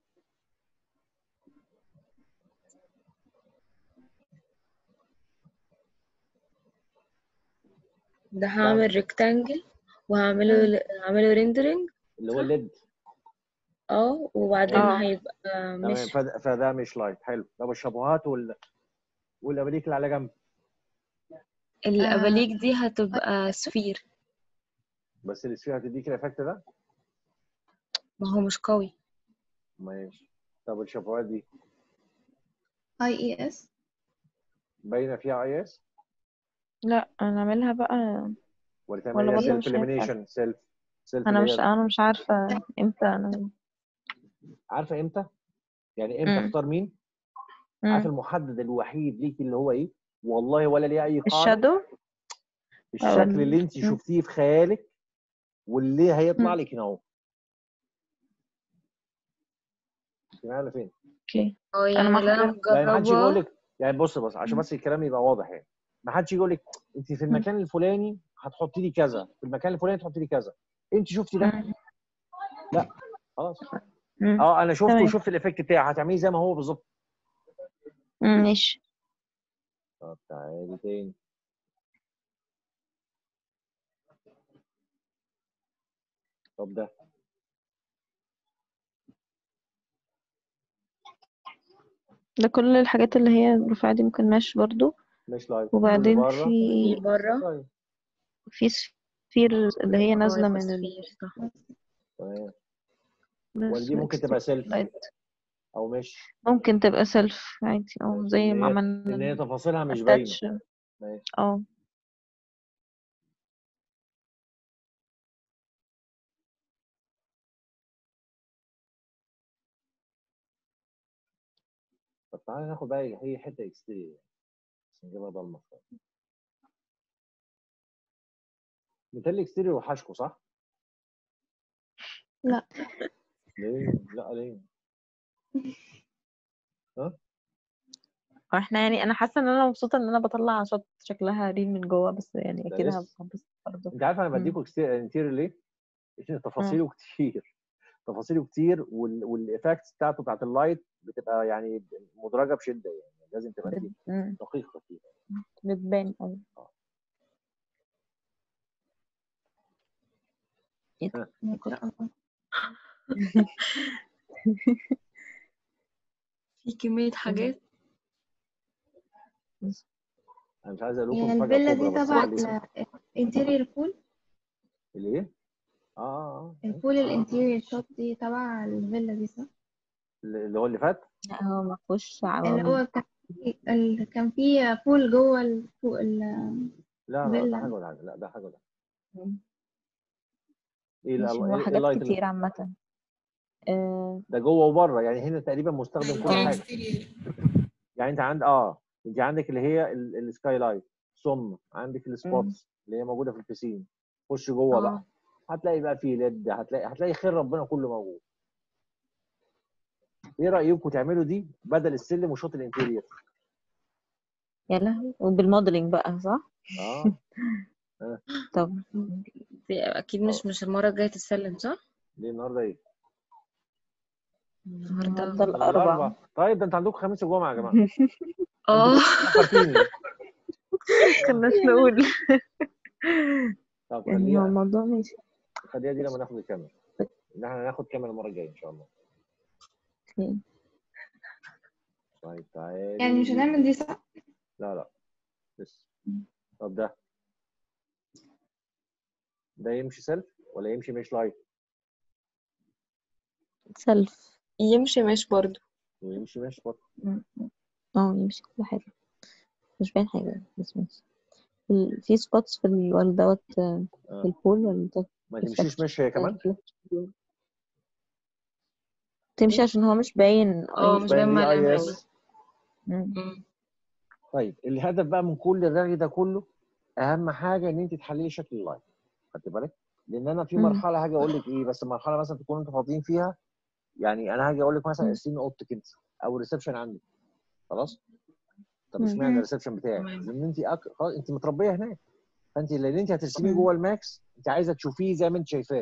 ده بعد هعمل ريكتانجل وهعمله هعمله ريندرنج اللي هو صح الليد اه وبعدين اه هيبقى تمام مش فده, فده مش لايت حلو ده الشابوهات وال... والابريك اللي على جنب آه. الأباليك دي هتبقى سفير بس السفير هتديك الايفكت ده ما هو مش قوي ماشي طب الشابوهات دي اي اي اس باينه فيها اي اس لا انا اعملها بقى ولا ولا تعمليها برضه سيلف مش هينفع اليمينيشن سيلف سيلف انا اللي مش هي انا مش عارفة امتى انا عارفه امتى؟ يعني امتى مم. اختار مين؟ عارف مم. المحدد الوحيد ليكي اللي هو ايه؟ والله ولا ليه اي قاعده الشادو او الشكل اللي ال... انت مم. شفتيه في خيالك واللي هيطلع مم. لك هنا اهو انت معايا ولا فين؟ اوكي اه انا يعني مع اللي أنا حضرتك يعني ما حدش يقول مجربة لك يعني بص بص عشان مم. بس الكلام يبقى واضح يعني ما حدش يقول لك انت في مم. المكان الفلاني هتحطي لي كذا في المكان الفلاني تحطي لي كذا انت شفتي ده؟ مم. لا خلاص مم. اه انا شفته تمام وشفت الايفكت بتاعه هتعمليه زي ما هو بالظبط مم. ماشي طب تعالي تاني طب ده ده كل الحاجات اللي هي الرفاعة دي ممكن ماشي برضو مش لايت واللي وبعدين بره في في بره طيب في سفير اللي هي اه نازلة يبقى من سفير صح تمام ال ولا دي ممكن تبقى سيلف لايت او مش ممكن تبقى سيلف عادي اه ماشي زي ان ما هي عملنا ان هي تفاصيلها مش باينه الاتاتش ماشي اه طب تعالى ناخد بقى هي حته اكستيريور بس نجيبها ضلمه شويه مثال اكستيريور وحشكو صح؟ لا ليه؟ لا ليه؟ ها؟ احنا يعني انا حاسه ان انا مبسوطه ان انا بطلع شط شكلها ريل من جوه بس يعني ده اكيد لسه هبقى برضه انت عارف انا مم. بديكوا انتيريور ليه؟ عشان مم. تفاصيله كتير تفاصيله كتير والايفكتس بتاعته بتاعت اللايت بتبقى يعني مدرجه بشده يعني لازم تبقى بت- فيه مم. دقيقه فيها بتبان أوي ممكن أكون- في كمية حاجات انا مش عايز اقول هي لكم فجاه الفيلا دي كبرى بس تبع خليكم الانتيريور بول الايه؟ اه اه اه البول الانتيريور شوت دي تبع الفيلا دي صح؟ اللي هو اللي فات لا هو ما فيهوش اللي عوامل هو كان في ال- كان في بول جوه ال- فوق ال- لا لا ده فيلا. حاجه ولا حاجه لا ده حاجه ولا حاجه مم. ايه ماشي ال- هو إيه حاجات اللايت اللي كتير عامة آه، ده جوه وبره يعني هنا تقريبا مستخدم كل آه. حاجه يعني انت عند اه انت عندك اللي هي ال- السكاي لايت ثم عندك السبوتس اللي هي موجوده في البسين خش جوه بقى اه هتلاقي بقى فيه ليد هتلاقي هتلاقي خير ربنا كله موجود ايه رايكم تعملوا دي بدل السلم وشوط الانتيريور يا لهوي وبالموديلنج بقى صح؟ اه طب دي أكيد مش مش المرة الجاية تتسلم صح؟ ليه النهارده ايه النهارده النهاردة الأربع طيب ده انت عندكم خميس وجمعه يا جماعه اه فكرتيني كناش نقول طب يعني هو خليها الموضوع ماشي خليها دي لما ناخد الكاميرا ان احنا هناخد كاميرا المره الجايه ان شاء الله اوكي طيب تعالي يعني مش هنعمل دي صح؟ لا لا لسه طب ده ده يمشي سيلف ولا يمشي مش لايت سلف يمشي مش برضو ويمشي مش برضه اه يمشي كل حاجة مش باين حاجة بس ماشي ال- في سبوتس في ال- ولا دوت آه، آه. في البول ولا ده ما تمشيش مش هي كمان تمشي عشان هو مش باين اه أي- مش باين دي ملامح اي أوي اس مم. مم. طيب الهدف بقى من كل الرغي ده كله اهم حاجه ان انت تحللي شكل اللايف خدت بالك لان انا في مم. مرحله هاجي اقول لك ايه بس مرحله مثلا تكون انتوا فاضيين فيها يعني انا هاجي اقول لك مثلا مم. ارسمي اوضتك انت او الريسبشن عندك خلاص طب مم. اشمعنى الريسبشن بتاعك تمام. لان انت أك... خلاص انت متربيه هناك فانت لان انت هترسميه مم. جوه الماكس انت عايزه تشوفيه زي ما انت شايفاه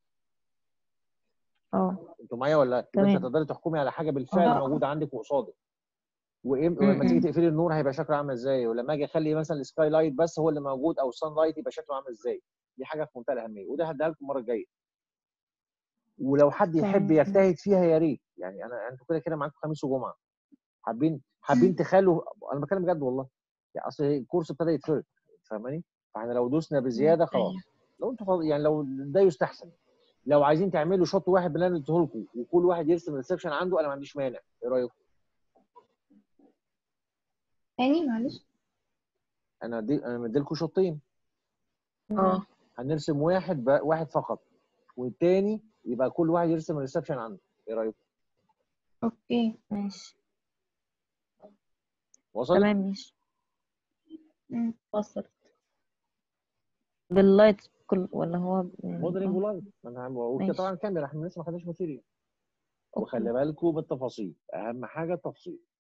اه انتوا معايا ولا لا؟ يبقى انت تمام. هتقدري تحكمي على حاجه بالفعل اه. موجوده عندك وقصادك وإم- مم. ولما تيجي مم. تقفلي النور هيبقى شكله عامل ازاي ولما اجي اخلي مثلا السكاي لايت بس هو اللي موجود او السان لايت يبقى شكله عامل ازاي دي حاجه في منتهى الاهميه وده هديها لكم المره الجايه ولو حد يحب تمام. يجتهد فيها يا ريت يعني انا انتوا كده كده معاكم خميس وجمعه حابين حابين تخلوا انا بتكلم بجد والله يعني اصل الكورس ابتدى يتفرض فاهماني فاحنا لو دوسنا بزياده خلاص أيوة. لو انتوا فاضي يعني لو ده يستحسن لو عايزين تعملوا شوط واحد من اللي انا اديته لكم وكل واحد يرسم الريسبشن عنده انا ما عنديش مانع ايه رايكم؟ تاني معلش انا دي انا مديلكم شوطين اه هنرسم واحد ب... واحد فقط والتاني يبقى كل واحد يرسم الريسبشن عنده ايه رايكم؟ اوكي ماشي وصل؟ تمام ماشي مم. وصلت باللايت كل ولا هو موديلنج آه، ولايف انا وكده ماشي. طبعا كاميرا احنا لسه ما خدناش ماتيريال أوكي. وخلي بالكم بالتفاصيل اهم حاجه التفاصيل